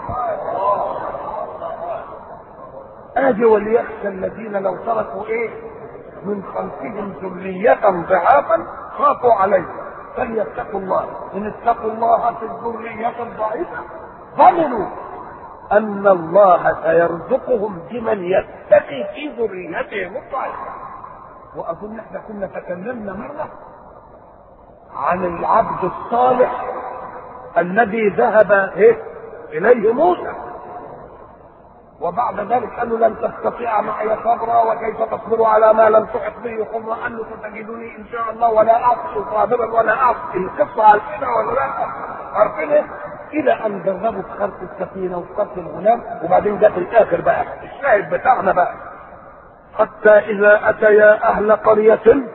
ادي وليخشى الذين لو تركوا ايه من خلفهم ذرية ضعافا خافوا عليه فليتقوا الله إن اتقوا الله في الذرية الضعيفة ضمنوا أن الله سيرزقهم بمن يتقي في ذريتهم الضعيفة وأظن احنا كنا تكلمنا مرة عن العبد الصالح الذي ذهب إيه؟ إليه موسى وبعد ذلك قال له لن تستطيع معي صبرا وكيف تصبر على ما لم تحط به خبرا انه ستجدني ان شاء الله ولا اعصي صابرا ولا اعصي القصه عارفينها ولا لا؟ عارفينها الى ان جربوا في خلق السفينه وفي خلق الغلام وبعدين جت الاخر بقى الشاهد بتاعنا بقى حتى اذا اتيا اهل قريه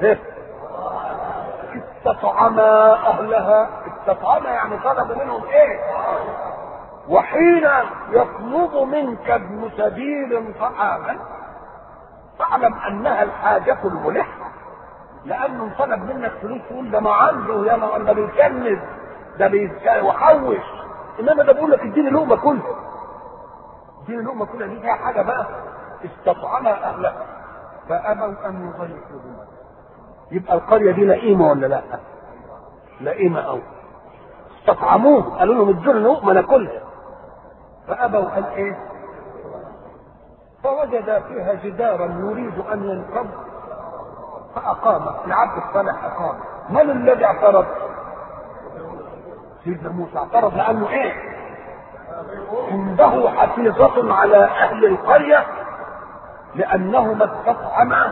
استطعما اهلها استطعما يعني طلب منهم ايه؟ وحين يطلب منك ابن سبيل طعاما فاعلم انها الحاجة الملحة لانه طلب منك فلوس تقول ده ما عنده يا ما ده بيكنز ده بيحوش انما ده بيقول لك اديني لقمه كلها اديني لقمه كلها دي فيها حاجه بقى استطعمها اهلها فابوا ان يضيفوهما يبقى القريه دي لئيمه ولا لا؟ لئيمه قوي استطعموه قالوا لهم ادوا لنا لقمه ناكلها فابوا قال ايه؟ فوجد فيها جدارا يريد ان ينقض فاقام العبد الصالح اقام من الذي اعترض؟ سيدنا موسى اعترض لانه ايه؟ عنده حفيظة على اهل القرية لانهما استطعما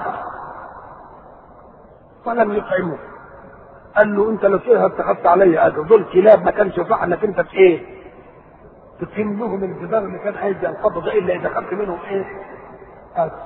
فلم يطعموه قال له انت لو فيها اتخذت علي اجر دول كلاب ما كانش صح انك انت في ايه؟ تقيم لهم الجدار اللي كان عايز ينقضوا ده الا اذا خدت منهم ايه؟ اجر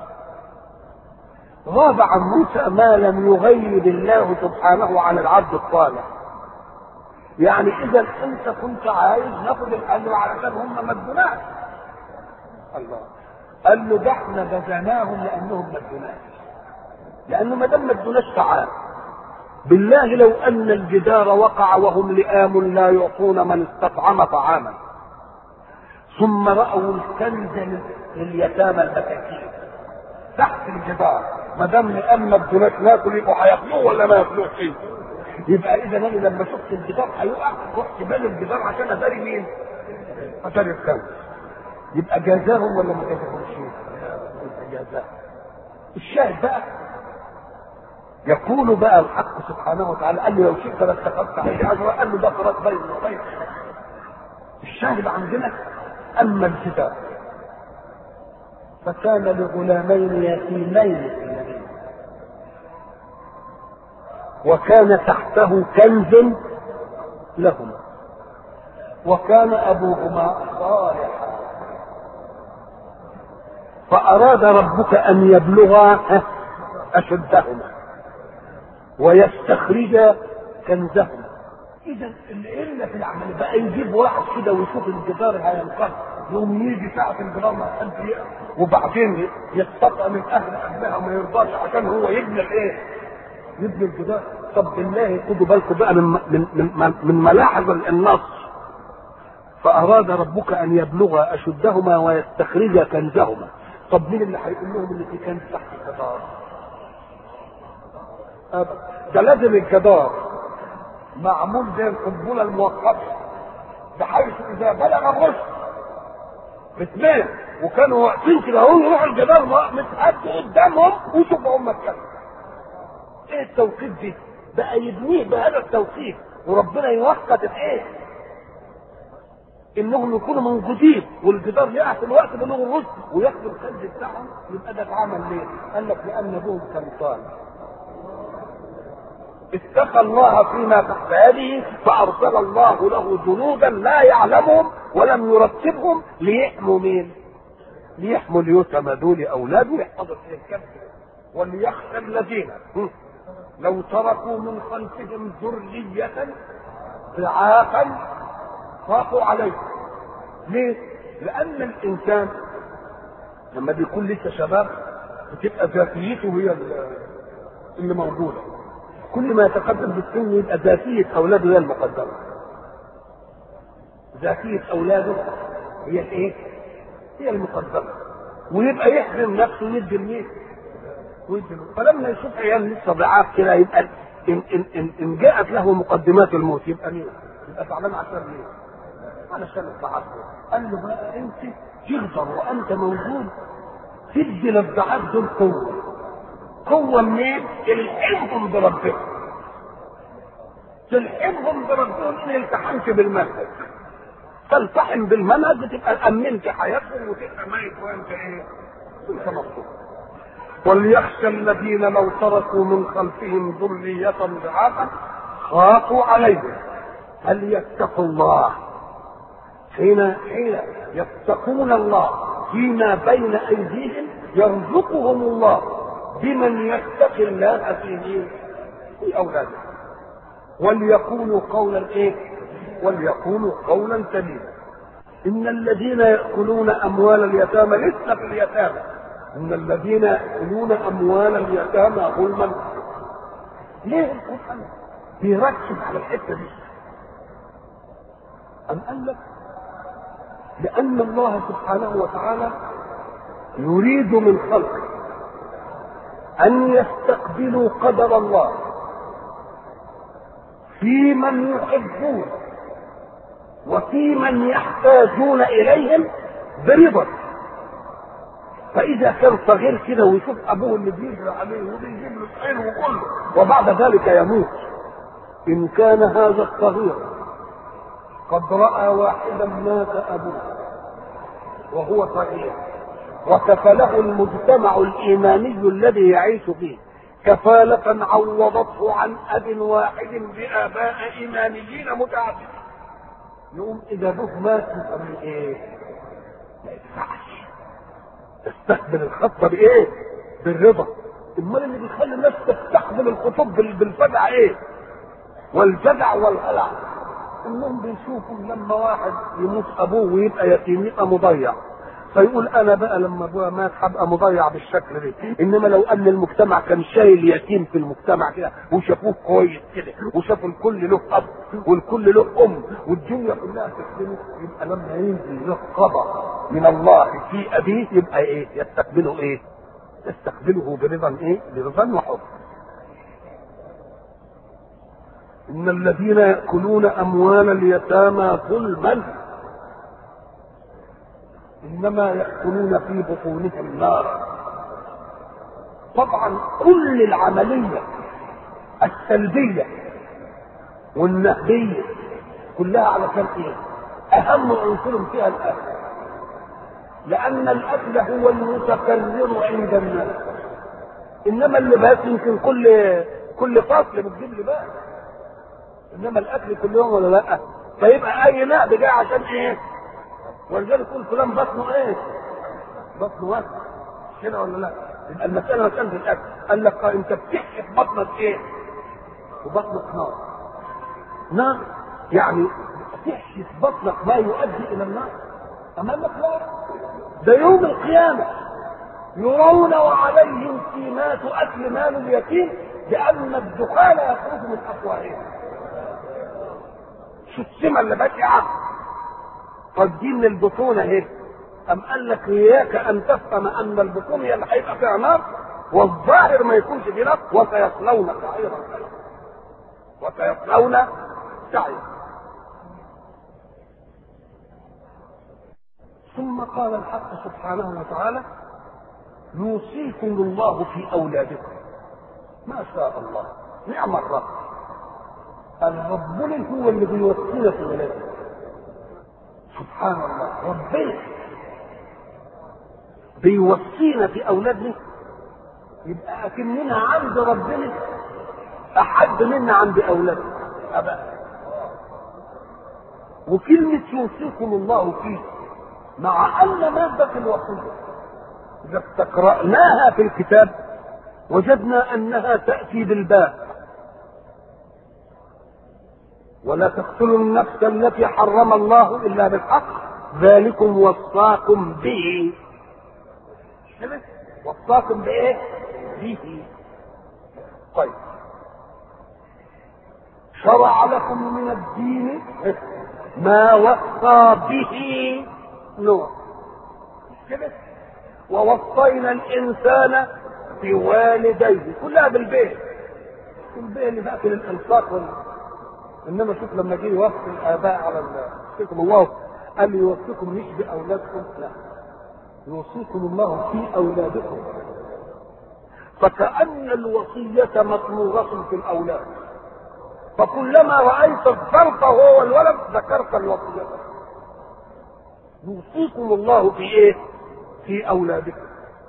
غاب عن موسى ما لم يغيب الله سبحانه عن العبد الصالح يعني اذا انت كنت عايز ناخد الاجر علشان هم ما ادوناش الله قال له ده احنا جزيناهم لانهم ما ادوناش لانه ما دام ما ادوناش تعال بالله لو ان الجدار وقع وهم لئام لا يعطون من استطعم طعاما ثم راوا الكنز لليتامى المساكين تحت الجدار ما دام لئام ما ادوناش ناكل يبقوا هياكلوه ولا ما ياكلوش فيه يبقى اذا انا لما شفت الجدار هيقع رحت بال الجدار عشان اداري مين؟ اداري الكنز يبقى جازاهم ولا ما جازاهمش؟ يبقى جازاهم الشاهد بقى يقول بقى الحق سبحانه وتعالى قال له لو شئت لاتخذت عليه اجرا قال له ده فراق بين وبين الشاهد عندنا اما الكتاب فكان لغلامين يتيمين في المدينة وكان تحته كنز لهما وكان أبوهما صالحا فأراد ربك أن يبلغا أشدهما ويستخرج كنزهما إذا العلة في العمل بقى يجيب واحد كده ويشوف الجدار هينقض يوم يجي ساعة الجدار ما حد وبعدين يستطعم من أهل أهلها وما يرضاش عشان هو يبني الإيه؟ يبني الجدار طب بالله خدوا بالكم بقى من من من, من ملاحظ النص فأراد ربك أن يبلغ أشدهما ويستخرج كنزهما طب مين اللي هيقول لهم ان في كنز تحت الجدار؟ ده لازم الجدار معمول زي القنبله الموقفه بحيث اذا بلغ الرشد اثنين وكانوا واقفين كده اهو يروحوا الجدار متهد قدامهم ويشوفوا هم الكلام ايه التوقيت دي؟ بقى يبنيه بهذا التوقيت وربنا يوقت الايه؟ انهم يكونوا موجودين والجدار يقع في الوقت بلوغ الرشد وياخدوا الكنز بتاعهم يبقى ده اتعمل ليه؟ قال لك لان ابوهم كان طالب اتقى الله فيما تحت يده فارسل الله له جنودا لا يعلمهم ولم يرتبهم ليحموا مين؟ ليحموا اليتامى دول اولاده يحفظوا في الكنز وليخشى الذين لو تركوا من خلفهم ذرية ضعافا خافوا عليه ليه؟ لأن الإنسان لما بيكون لسه شباب بتبقى ذاتيته هي اللي موجودة كل ما يتقدم بالسن يبقى ذاتية أولاده هي المقدمة ذاتية أولاده هي الإيه؟ هي المقدمة ويبقى يحرم نفسه يدي لمين؟ ويدي فلما يشوف عيال لسه ضعاف كده يبقى إن, إن, إن, إن جاءت له مقدمات الموت يبقى مين؟ يبقى تعبان عشان مين؟ علشان الضعاف قال له بقى انت تقدر وانت موجود تدي للضعاف دول قوه قوه منين؟ تلحمهم بربهم تلحمهم بربهم ان التحمت بالمنهج تلتحم بالمنهج تبقى امنت حياتهم وتبقى ميت وانت ايه؟ انت مبسوط وليخشى الذين لو تركوا من خلفهم ذرية ضعافا خافوا عليهم هل يتقوا الله حين حين يتقون الله فيما بين ايديهم يرزقهم الله بمن يتقي الله في في اولاده وليقولوا قولا ايه وليقولوا قولا سديدا ان الذين ياكلون اموال اليتامى لسه في اليتامى ان الذين ياكلون اموال اليتامى ظلما ليه القران بيركز على الحته دي ام قال لك لأن الله سبحانه وتعالى يريد من خلقه أن يستقبلوا قدر الله في من يحبون وفي من يحتاجون إليهم برضا فإذا كان صغير كده ويشوف أبوه اللي بيجري عليه وبيجيب له الحلو وكله وبعد ذلك يموت إن كان هذا الصغير قد رأى واحدا مات أبوه وهو صغير وكفله المجتمع الإيماني الذي يعيش فيه كفالة عوضته عن أب واحد بآباء إيمانيين متعددين يقوم إذا أبوه مات يبقى من إيه؟ ما يدفعش تستقبل الخطة بإيه؟ بالرضا امال اللي بيخلي الناس تستقبل الخطوب بالفزع ايه؟ والجدع والهلع انهم بيشوفوا لما واحد يموت ابوه ويبقى يتيم يبقى مضيع فيقول انا بقى لما ابويا مات هبقى مضيع بالشكل ده انما لو ان المجتمع كان شايل يتيم في المجتمع كده وشافوه كويس كده وشافوا الكل له اب والكل له ام والدنيا كلها تخدمه يبقى لما ينزل له قضاء من الله في ابيه يبقى ايه يستقبله ايه يستقبله برضا ايه برضا وحب ان الذين ياكلون اموال اليتامى ظلما انما ياكلون في بطونهم نارا طبعا كل العمليه السلبيه والنهبيه كلها علشان ايه اهم عنصر فيها الاكل لان الاكل هو المتكرر عند الناس انما اللباس يمكن كل كل فصل بتجيب لباس انما الاكل كل يوم ولا لا فيبقى اي نقد جاي عشان ايه ولذلك يقول فلان بطنه ايه بطنه واسع كده ولا لا يبقى المساله مساله الاكل قال لك آه، انت بتحشي في بطنك ايه وبطنك نار نار يعني تحشي في بطنك ما يؤدي الى النار امامك لا ده يوم القيامه يرون وعليهم سيمات اكل مال اليتيم لان الدخان يخرج من افواههم شو السمه اللي بشعه طب دي من البطون اهي ام قال لك اياك ان تفهم ان البطون هي اللي هيبقى فيها نار والظاهر ما يكونش في نار وسيصلون سعيرا وسيصلون سعيرا ثم قال الحق سبحانه وتعالى يوصيكم الله في اولادكم ما شاء الله نعم الرب الرب هو اللي بيوصينا في ولادنا سبحان الله ربنا بيوصينا في اولادنا يبقى اكننا عند ربنا احد منا عند اولادنا ابدا وكلمة يوصيكم الله فيه مع ان مادة الوصية اذا استقرأناها في الكتاب وجدنا انها تأتي بالباء ولا تقتلوا النفس التي حرم الله الا بالحق ذلكم وصاكم به وصاكم بايه به طيب شرع لكم من الدين ما وصى به نوح كده ووصينا الانسان بوالديه كلها بالبيت البيت اللي بقى في الانفاق وال... انما شوف لما جه يوصي الاباء على يوصيكم الله قال يوصيكم مش باولادكم لا يوصيكم الله في اولادكم فكأن الوصية مطلوبة في الأولاد فكلما رأيت الظرف هو الولد ذكرت الوصية يوصيكم الله في ايه؟ في أولادكم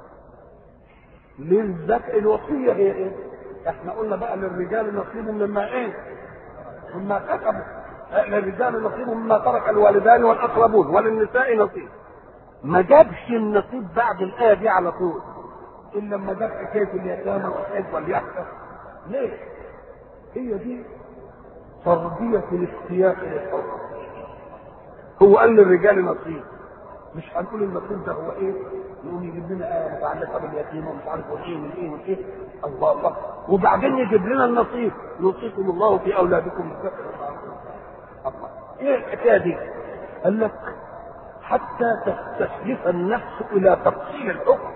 للذكر الوصية هي ايه؟ احنا قلنا بقى للرجال نصيب مما ايه؟ مما كسبوا للرجال نصيب مما ترك الوالدان والأقربون وللنساء نصيب ما جابش النصيب بعد الآية دي على طول إلا لما جاب حكاية اليتامى والحج واليحيى ليه؟ هي دي تربية الاستياق للحب هو قال للرجال نصيب مش هنقول النصيب ده هو ايه؟ يقوم يجيب لنا آية متعلقة باليتيم ومش عارف ايه من ايه من ايه الله الله وبعدين يجيب لنا النصيب يوصيكم الله في اولادكم الذكر الله ايه الحكايه دي؟ قال لك حتى تستشرف النفس الى تفصيل الحكم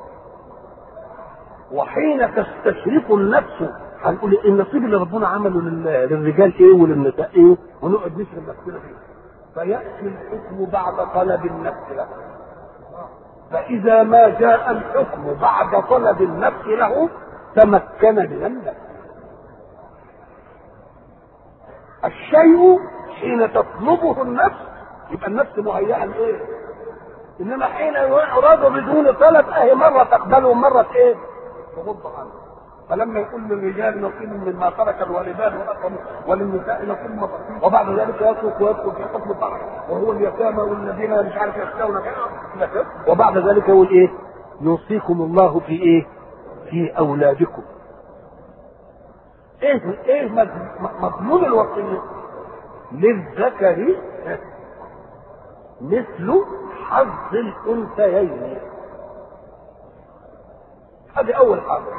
وحين تستشرف النفس هنقول النصيب اللي ربنا عمله للرجال ايه وللنساء ايه ونقعد نشرب نفسنا فيه فياتي الحكم بعد طلب النفس له فاذا ما جاء الحكم بعد طلب النفس له تمكن من النفس الشيء حين تطلبه النفس يبقى النفس مهيئه لايه؟ انما حين يعرض بدون طلب اهي مره تقبله ومره ايه؟ تغض عنه فلما يقول للرجال نصيب مما ترك الوالدان والاقربون وللنساء نصيب مما وبعد ذلك يترك ويدخل في حكم الطرح وهو اليتامى والذين مش عارف يخشون وبعد ذلك يقول ايه؟ يوصيكم الله في ايه؟ في اولادكم. ايه ايه مضمون الوصيه؟ للذكر مثل حظ الانثيين. هذه اول حاجه.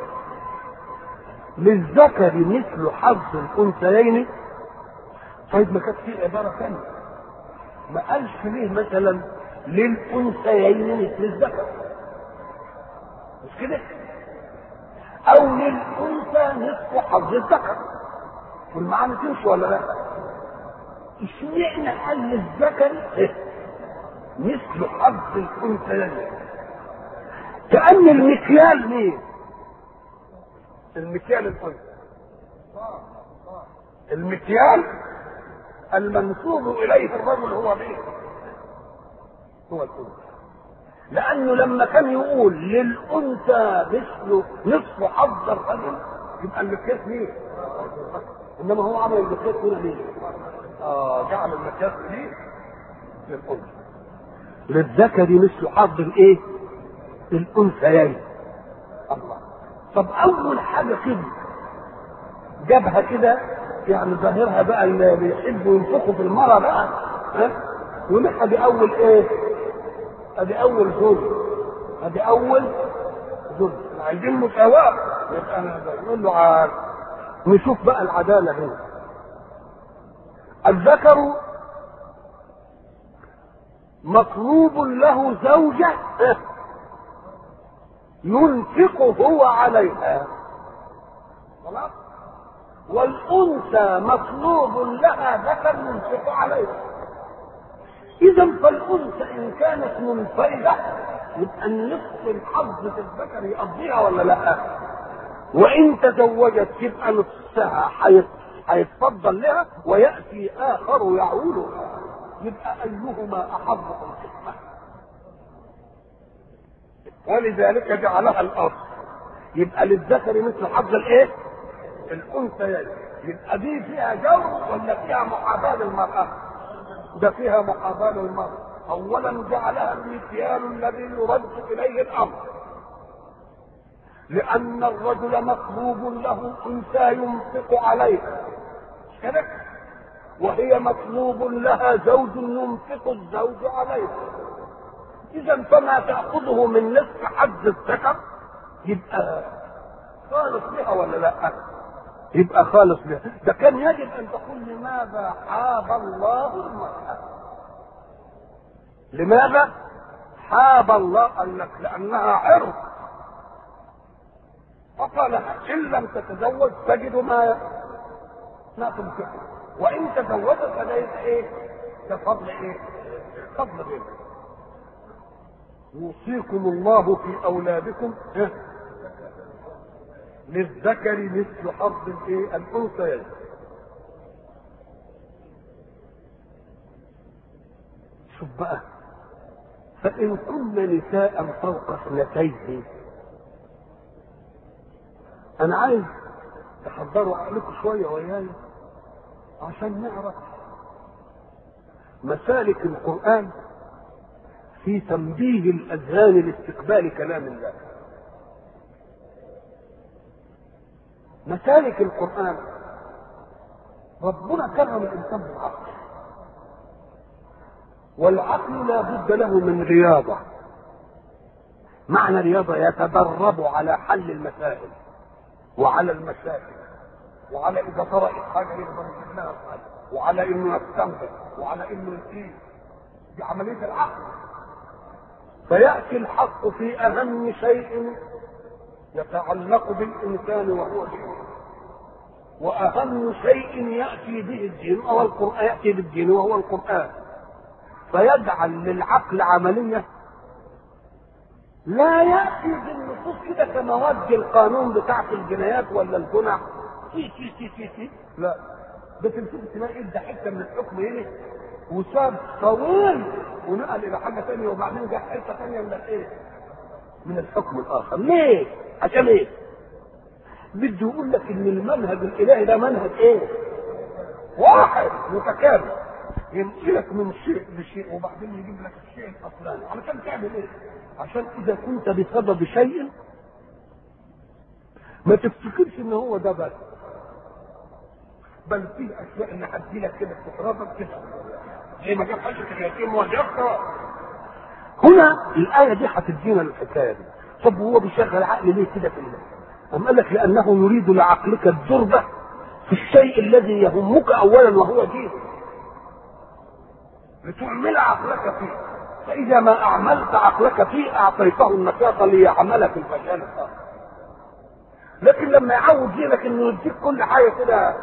للذكر مثل حظ الانثيين طيب ما كانت في عباره ثانيه ما قالش ليه مثلا للانثيين مثل الذكر مش كده او للانثى نصف حظ الذكر والمعنى تمشي ولا لا اشمعنى قال للذكر مثل حظ الانثيين كان المكيال مين المكيال الانثى المكيال المنسوب اليه الرجل هو مين هو الانثى لانه لما كان يقول للانثى مثل نصف حظ الرجل يبقى المكياس مين؟ انما هو عمل المكياس هنا ليه؟ اه جعل المكياس ليه؟ للانثى للذكر مثل حظ الايه؟ الانثيين الله طب اول حاجه كده جابها كده يعني ظاهرها بقى اللي بيحبوا ينفخوا في المرة بقى ها ونحن دي اول ايه ادي اول ظلم ادي اول ظلم عايزين مساواة يبقى انا بقول له عاد نشوف بقى العدالة هنا الذكر مطلوب له زوجة ينفق هو عليها خلاص والأنثى مطلوب لها ذكر ينفق عليها إذا فالأنثى إن كانت منفردة يبقى النصف الحظ في الذكر يقضيها ولا لا؟ وإن تزوجت يبقى نصفها هيتفضل لها ويأتي آخر يعولها يبقى أيهما أحظ القسمة ولذلك جعلها الأرض يبقى للذكر مثل حظ الإيه؟ الانثيين يبقى دي فيها جو ولا فيها محاباه للمراه؟ ده فيها محاباه للمراه اولا جعلها المثيال الذي يرد اليه الامر لان الرجل مطلوب له انثى ينفق عليها كده وهي مطلوب لها زوج ينفق الزوج عليها اذا فما تاخذه من نصف حد الذكر يبقى خالص بها ولا لا؟ يبقى خالص بها ده كان يجب ان تقول لماذا حاب الله المرأة لماذا حاب الله قال لك لانها عرض فقال ان لم تتزوج تجد ما ما تنفقه وان تزوجت فليس ايه كفضل ايه فضل غيره يوصيكم الله في اولادكم إيه؟ للذكر مثل حظ الايه الانثيين شوف بقى فان كن نساء فوق اثنتين انا عايز تحضروا عقلكم شويه وياي عشان نعرف مسالك القران في تنبيه الاذهان لاستقبال كلام الله مسالك القرآن ربنا كرم الإنسان بالعقل والعقل لا بد له من رياضة معنى رياضة يتدرب على حل المسائل وعلى المشاكل وعلى إذا طرأت حاجة يقدر يجيب لها حل وعلى إنه يستنبط وعلى إنه يقيم دي عملية العقل فيأتي الحق في أهم شيء يتعلق بالإنسان وهو دين وأهم شيء يأتي به الدين أو القرآن يأتي بالدين وهو القرآن فيجعل للعقل عملية لا يأتي بالنصوص كده كمواد القانون بتاعت الجنايات ولا الجنح تي تي تي تي تي لا ده تمسك تلاقي ادى حته من الحكم هنا وساب طويل ونقل الى حاجه ثانيه وبعدين جه حته ثانيه من الايه؟ من الحكم الاخر ليه؟ عشان ايه؟ بده يقول لك ان المنهج الالهي ده منهج ايه؟ واحد متكامل ينقلك من شيء لشيء وبعدين يجيب لك الشيء الاصلاني علشان تعمل ايه؟ عشان اذا كنت بسبب شيء ما تفتكرش ان هو ده بس بل فيه اشياء ان هدي لك كده تقربك كده زي ما جاب حاجه اليتيم وجبته هنا الايه دي هتدينا الحكايه دي طب وهو بيشغل عقل ليه كده في الله أم قال لك لأنه يريد لعقلك الدربة في الشيء الذي يهمك أولا وهو دين لتعمل عقلك فيه فإذا ما أعملت عقلك فيه أعطيته النشاط ليعمل في المجال الآخر لكن لما يعود دينك إنه يديك كل حاجة كده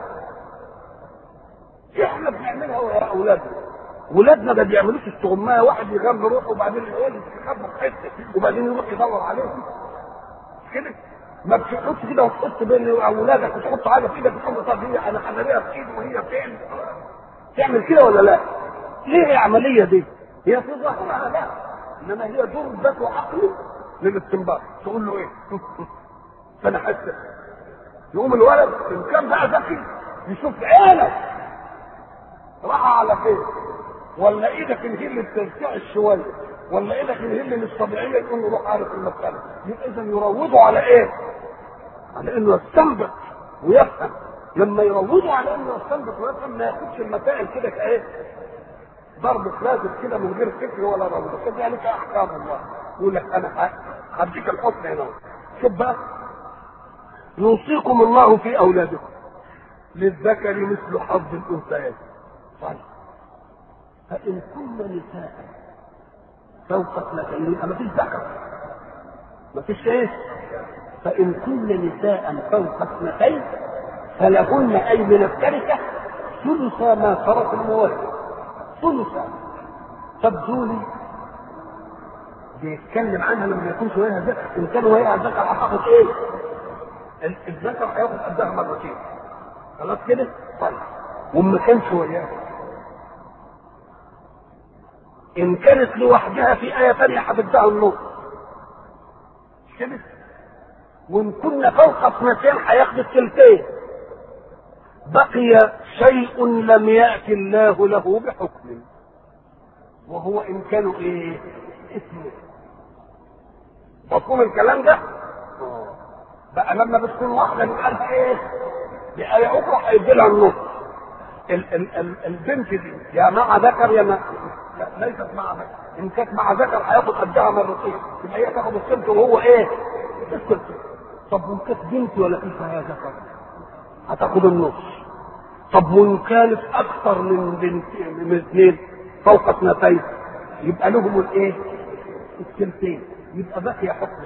احنا بنعملها يا أولادنا ولادنا ما بيعملوش استغمايه واحد يغم روحه وبعدين يقول يستخبى في حته وبعدين يروح يدور عليهم كده ما بتحطش كده وتحط بين اولادك وتحط حاجه في ايدك وتقول طب هي انا خليها في ايدي وهي فين؟ تعمل كده ولا لا؟ ليه العمليه دي؟ هي في ظاهرها لا انما هي ضربة عقل للاستنباط تقول له ايه؟ فانا حاسس يقوم الولد ان كان بقى ذكي يشوف عينك راح على فين ولا ايدك اللي هي اللي بترتعش شويه ولا ايدك اللي هي اللي مش طبيعيه يقول له روح عارف المساله يبقى اذا يروضوا على ايه؟ على انه يستنبط ويفهم لما يروضوا على انه يستنبط ويفهم ما ياخدش المسائل كده كايه؟ ضرب لازم كده من غير فكر ولا روضه كذلك احكام الله يقول لك انا هديك الحكم هنا شوف بقى يوصيكم الله في اولادكم للذكر مثل حظ الانثيين طيب فان كن نساء فوق اثنتين يبقى ما فيش ذكر ما فيش ايه فان كن نساء فوق اثنتين فلهن اي من التركه ثلث ما ترك الموارث ثلث طب دول بيتكلم عنها لما يكون شويه ذكر ان كان وهي ذكر هتاخد ايه؟ الذكر هياخد قدها مرتين خلاص كده؟ طيب وما كانش وياها ان كانت لوحدها في ايه ثانيه هتدعي النص كده وان كنا فوق اثنتين هياخد الثلثين بقي شيء لم يأتي الله له بحكم وهو ان كانوا ايه اثنين مفهوم الكلام ده بقى لما بتكون واحده من ألف ايه بآية أخرى هيدي لها النص ال- ال- ال- البنت دي يا مع ذكر يا ما لا ليست مع ذكر ان كانت مع ذكر هياخد قدها مرتين يبقى هي تاخد السلط وهو ايه؟ السلط طب وان كانت بنت ولا فيها ذكر هتاخد النص طب وان كانت اكثر من بنت من اثنين فوق اثنتين يبقى لهم الايه؟ الثلثين يبقى بقي حكم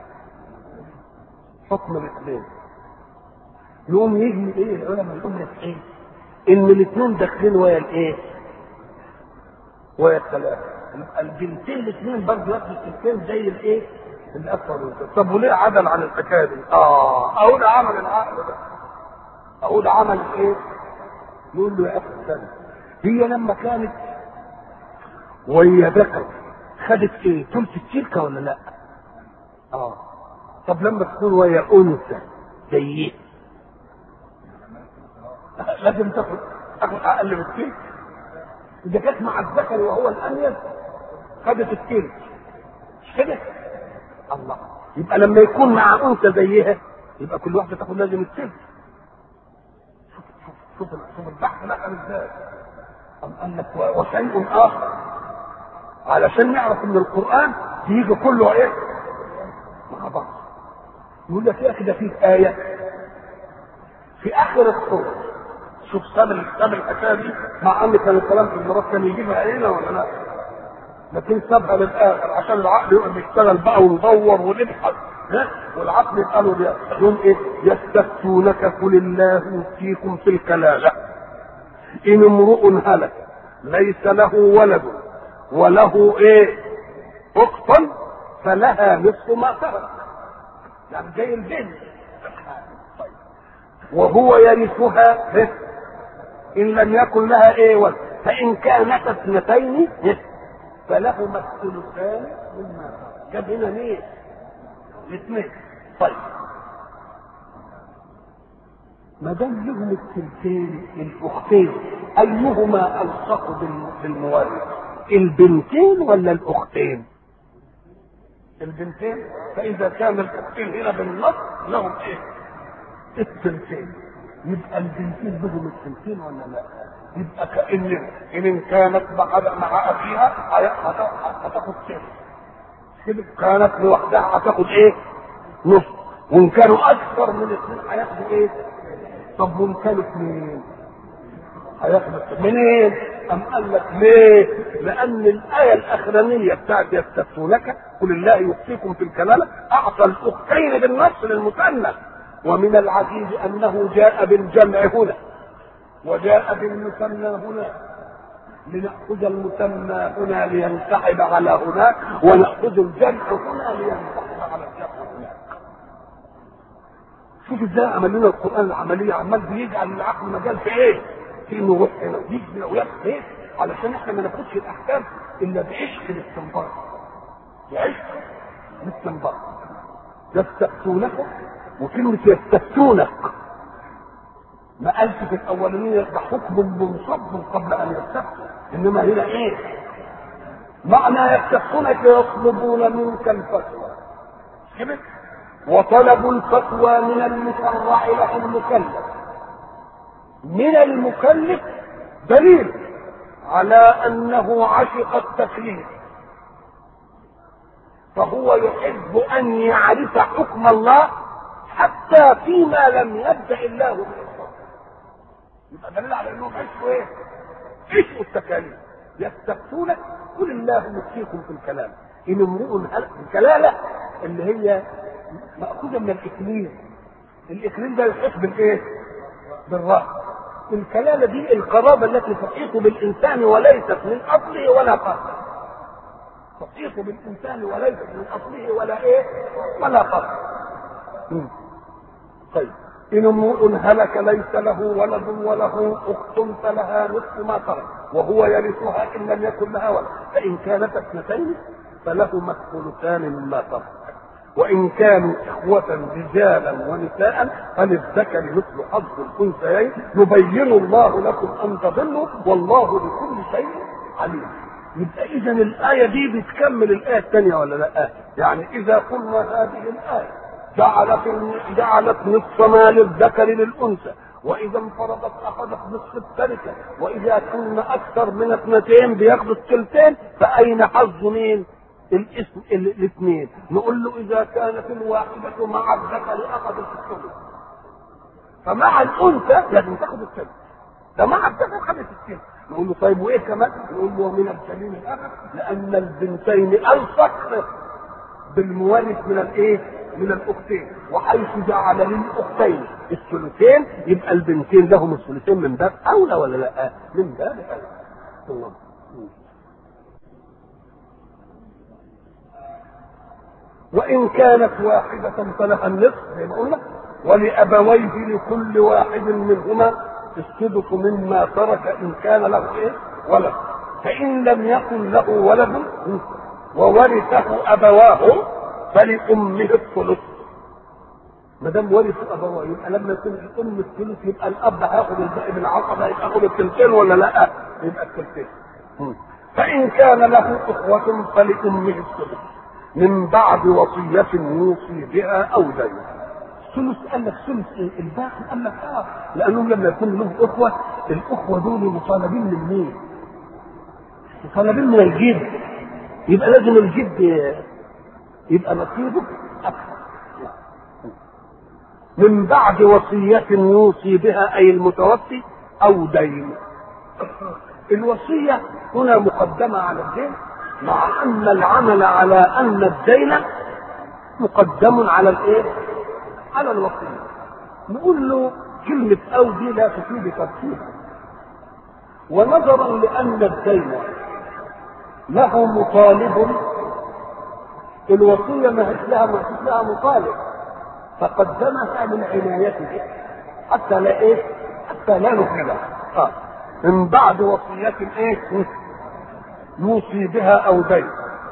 حكم الاثنين يقوم يجي ايه العلماء يقول لك ايه؟ ان الاثنين داخلين ويا الايه؟ ويا الثلاثه يبقى البنتين الاثنين برضه ياخدوا الثلثين زي الايه؟ الاكثر من كده. طب وليه عدل عن الحكايه دي؟ اه اقول عمل العقل ده اقول عمل ايه؟ يقول له يا اخي استنى هي لما كانت وهي ذكر خدت ايه؟ ثلث التركه ولا لا؟ اه طب لما تكون وهي انثى زيه لازم تاخد تاخد اقل من التلت اذا كانت مع الذكر وهو الانيب خدت التلت مش كده؟ الله يبقى لما يكون مع انثى زيها يبقى كل واحده تاخد لازم التلت شوف شوف شوف شوف البحث بقى ازاي أم قال لك و- وشيء اخر علشان نعرف ان القران بيجي كله ايه؟ مع بعض يقول لك يا اخي ده فيه ايه في اخر السوره شوف ساب ساب الحكايه دي مع ان كان الكلام في المرات كان يجيبها علينا ولا لا؟ لكن سابها للاخر عشان العقل يقعد يشتغل بقى وندور ونبحث ها؟ والعقل يبقى له بيها. يقول ايه؟ يستفتونك قل الله يفتيكم في الكلاله ان امرؤ هلك ليس له ولد وله ايه؟ اخت فلها نصف ما ترك يعني زي البنت طيب. وهو يرثها إيه؟ ان لم يكن لها ايه ولد فان كانت اثنتين إيه؟ فلهما الثلثان مما ترك. جاب هنا مين؟ الاثنين طيب ما دام لهم الثلثين الاختين ايهما الصق بال- بالمورث البنتين ولا الاختين البنتين فاذا كان الاختين هنا بالنص لهم ايه الثلثين يبقى البنتين لهم الثلثين ولا لا يبقى كان ان كانت مع مع اخيها هي- هت- هتاخد ثلث كده كانت لوحدها هتاخد ايه نص وان كانوا اكثر من اثنين هياخدوا ايه طب وان كانوا اثنين هياخدوا منين ام قال لك ليه لان الايه الاخرانيه بتاعت يستفتونك قل الله يفتيكم في الكلاله اعطى الاختين بالنص للمثنى ومن العجيب انه جاء بالجمع هنا وجاء بالمثنى هنا لنأخذ المثنى هنا لينسحب على هناك ونأخذ الجمع هنا لينسحب على الجمع هناك شوف ازاي عمل لنا القرآن العملية عمال بيجعل العقل مجال في ايه؟ في انه يروح هنا ويجي هنا وياخد ايه؟ علشان احنا ما ناخدش الاحكام الا بعشق الاستنباط يعيش مثل بعض يستفتونك وكلمة يستفتونك ما قالش في الأولانية ده حكم منصب قبل أن يستفتوا إنما هنا إيه؟ معنى يستفتونك يطلبون منك الفتوى كده وطلب الفتوى من المشرع له المكلف من المكلف دليل على انه عشق التكليف فهو يحب ان يعرف حكم الله حتى فيما لم يبدا الله به يبقى دليل على انهم عشقوا ايه؟ عشقوا التكاليف يستفتونك قل الله يفتيكم في الكلام ان امرؤ الكلاله اللي هي مأخوذة من الإكليل الإكليل ده يحيط بالإيه؟ بالرأس الكلالة دي القرابة التي تحيط بالإنسان وليست من أصله ولا فرعه تحيط بالإنسان وليست من أصله ولا إيه؟ ولا فرعه طيب إن امرؤ هلك ليس له ولد وله أخت فلها نصف ما ترك وهو يرثها إن لم يكن لها ولد فإن كانت اثنتين فلهما الثلثان مما ترك وإن كانوا إخوة رجالا ونساء فللذكر مثل حظ الأنثيين يبين الله لكم أن تضلوا والله بكل شيء عليم. يبقى إذا الآية دي بتكمل الآية الثانية ولا لا؟ يعني إذا قلنا هذه الآية جعلت جعلت نصف ما للذكر للأنثى وإذا انفرضت أخذت نصف التركة وإذا كنا أكثر من اثنتين بياخدوا الثلثين فأين حظ مين؟ الاسم الاثنين نقول له اذا كانت الواحدة مع الذكر اخذت الثلث فمع الانثى لازم تاخد الثلث ده مع الذكر خدت الثلث نقول له طيب وايه كمان؟ نقول له من الجليل الاخر لان البنتين الصق بالموارث من الايه؟ من الاختين وحيث جعل للاختين الثلثين يبقى البنتين لهم الثلثين من باب اولى ولا لا؟ من باب اولى الله وإن كانت واحدة فلها النصف زي ما قلنا ولأبويه لكل واحد منهما السدس مما ترك إن كان له إيه؟ ولد فإن لم يكن له ولد وورثه أبواه فلأمه الثلث ما دام ورثوا أبواه يبقى لما يكون الأم الثلث يبقى الأب هياخد الباقي بالعصبة يبقى ياخد الثلثين ولا لا؟ يبقى الثلثين فإن كان له إخوة فلأمه الثلث من بعد وصية يوصي بها أو دين ثلث قال لك ثلث ايه؟ الباقي قال لك اه لانهم لما يكون لهم اخوه الاخوه دول مطالبين من مين؟ مطالبين من الجد يبقى لازم الجد يبقى نصيبه اكثر من بعد وصية يوصي بها أي المتوفي أو دين الوصية هنا مقدمة على الدين مع أن العمل على أن الدين مقدم على الإيه؟ على الوصية نقول له كلمة أو دي لا تفيد ترتيبا ونظرا لأن الدين له مطالب الوصية ما هيش لها ما هيش لها مطالب فقدمها من عنايته حتى لا ايه؟ حتى لا نفعلها آه. من بعد وصية ايه؟ يوصي بها او دين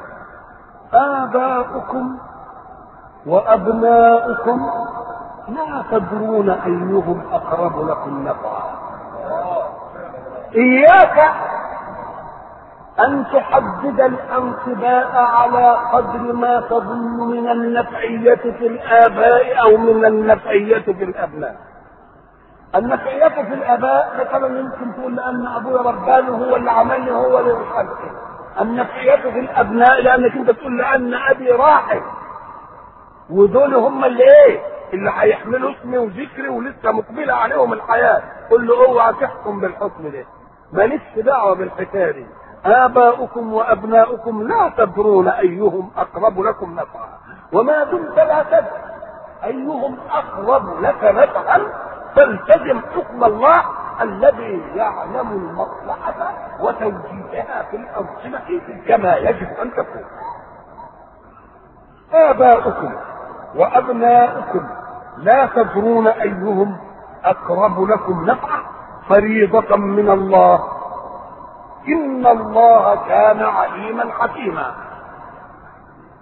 آباؤكم وأبناؤكم لا تدرون أيهم أقرب لكم نفعا إياك أن تحدد الأنصباء على قدر ما تظن من النفعية في الآباء أو من النفعية في الأبناء النفعية في الآباء مثلا يمكن تقول لأن أبويا رباني هو اللي عملني هو اللي مش عارف إيه النفعية في الأبناء لأنك أنت تقول لأن أبي راحل ودول هم اللي إيه اللي هيحملوا اسمي وذكري ولسه مقبلة عليهم الحياة قل له اوعى تحكم بالحكم ده مالكش دعوة بالحكاية دي آباؤكم وأبناؤكم لا تدرون أيهم أقرب لكم نفعا وما دمت لا تدري أيهم أقرب لك نفعا فالتزم حكم الله الذي يعلم المصلحة وتوجيهها في الأنظمة كما يجب أن تكون آباؤكم وأبناؤكم لا تدرون أيهم أقرب لكم نفعا فريضة من الله إن الله كان عليما حكيما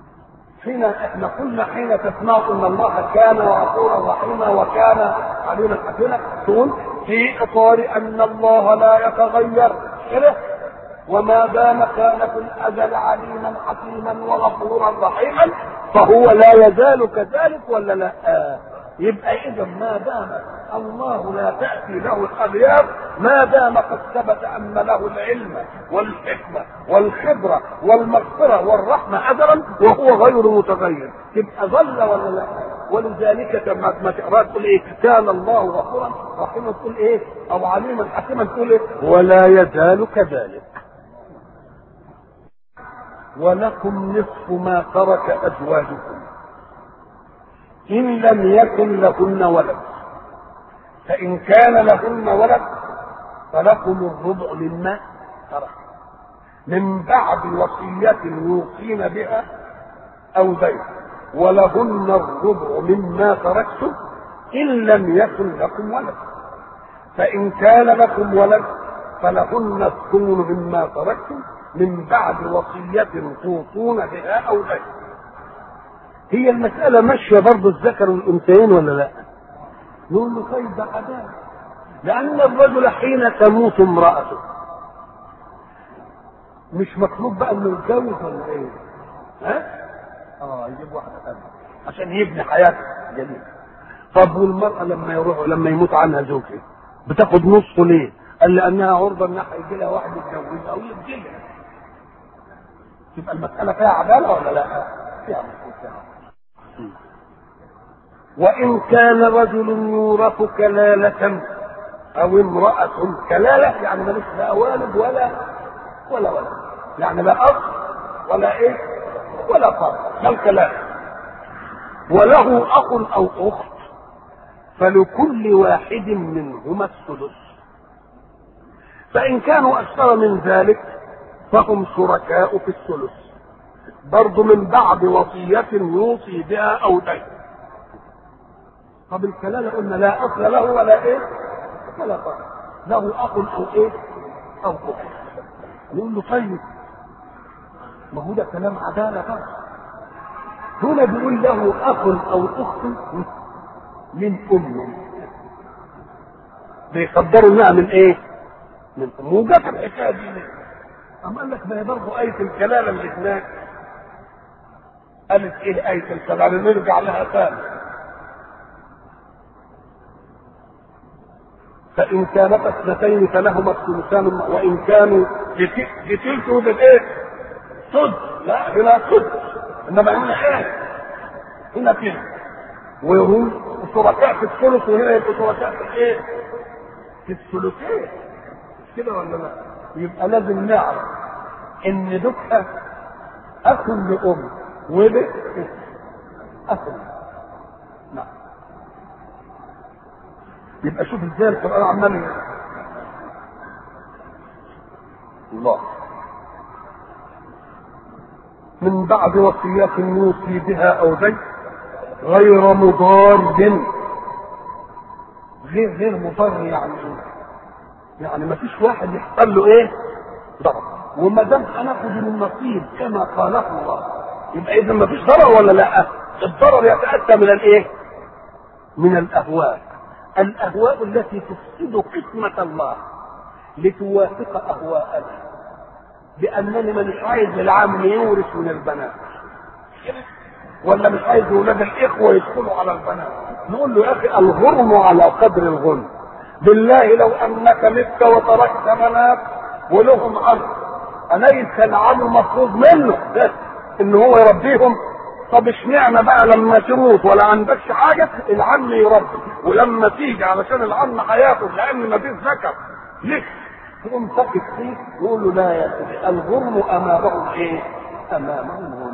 حين احنا قلنا حين تسمع ان الله كان غفورا رحيما وكان عليما حكيما تقول في اطار ان الله لا يتغير كده وما دام كان في الازل عليما حكيما وغفورا رحيما فهو لا يزال كذلك ولا لا آه. يبقى اذا ما دام الله لا تاتي له الاغيار ما دام قد ثبت ان له العلم والحكمه والخبره والمغفره والرحمه ازلا وهو غير متغير تبقى ظل ولا لا ولذلك لما ما تقرا تقول ايه كان الله غفورا رحيما تقول ايه او عليما حكيما تقول ايه ولا يزال كذلك ولكم نصف ما ترك ازواجكم ان لم يكن لهن ولد فان كان لهن ولد فلكم الربع مما ترك من بعد وصية يوصين بها أو دين ولهن الربع مما تركتم إن لم يكن لكم ولد فإن كان لكم ولد فلهن الثمن مما تركتم من بعد وصية توصون بها أو دين هي المسألة ماشية برضه الذكر والأنثيين ولا لا؟ نقول له طيب ده عدالة لأن الرجل حين تموت امرأته مش مطلوب بقى انه يتجوز ولا ايه؟ ها؟ اه يجيب واحدة ثانية عشان يبني حياته جميل طب والمرأة لما يروح لما يموت عنها زوجها بتاخد نصه ليه؟ قال لأنها عرضة إنها هيجي لها واحد يتجوزها أو يتجوزها تبقى المسألة فيها عدالة ولا لا؟ فيها مسألة وإن كان رجل يورث كلالة أو امرأة كلالة يعني ملوش لا والد ولا ولا ولد يعني لا أب ولا إيه ولا فرد ده الكلالة وله أخ أو أخت فلكل واحد منهما السدس فإن كانوا أكثر من ذلك فهم شركاء في الثلث برضه من بعد وصية يوصي بها أو دين طب الكلالة قلنا لا أصل له ولا إيه ولا فرق له أخ أو إيه أو أخت نقول له طيب ما هو ده كلام عدالة بقى هنا بيقول له أخ أو أخت من أم بيقدروا انها من ايه؟ من أم وجت الحكايه دي ليه؟ أم قال لك ما هي برضه آية الكلالة اللي هناك قالت ايه آية الكلالة نرجع لها ثاني فإن كانت اثنتين فلهما الثلثان وإن كانوا بتلك وجد ايه؟ صد لا هنا صد إنما هنا ايه؟ هنا كده وهم شركاء في الثلث وهنا يبقوا شركاء في ايه؟ في الثلثين مش كده ولا لا؟ يبقى لازم نعرف ان دكها اخ لام وده اخ نعم يبقى شوف ازاي القران عمال الله من بعد وصية يوصي بها أو دين غير مضار غير غير مضر يعني ايه؟ يعني ما فيش واحد يحصل له ايه؟ ضرر وما دام هناخد النصيب كما قاله الله يبقى اذا ما فيش ضرر ولا لا؟ الضرر يتاتى من الايه؟ من الاهواء الاهواء التي تفسد قسمة الله لتوافق اهواءنا بانني مانيش عايز العام يورث من البنات ولا مش عايز ولاد الاخوه يدخلوا على البنات نقول له يا اخي الغرم على قدر الغرم بالله لو انك مت وتركت بنات ولهم عم اليس العم مفروض منه ده ان هو يربيهم طب اشمعنى بقى لما تموت ولا عندكش حاجه العم يربي ولما تيجي علشان العم هياخد لان ما فيش ذكر ليه تقوم تقف فيه يقول له لا يا سيدي الغرم امامهم ايه؟ امامهم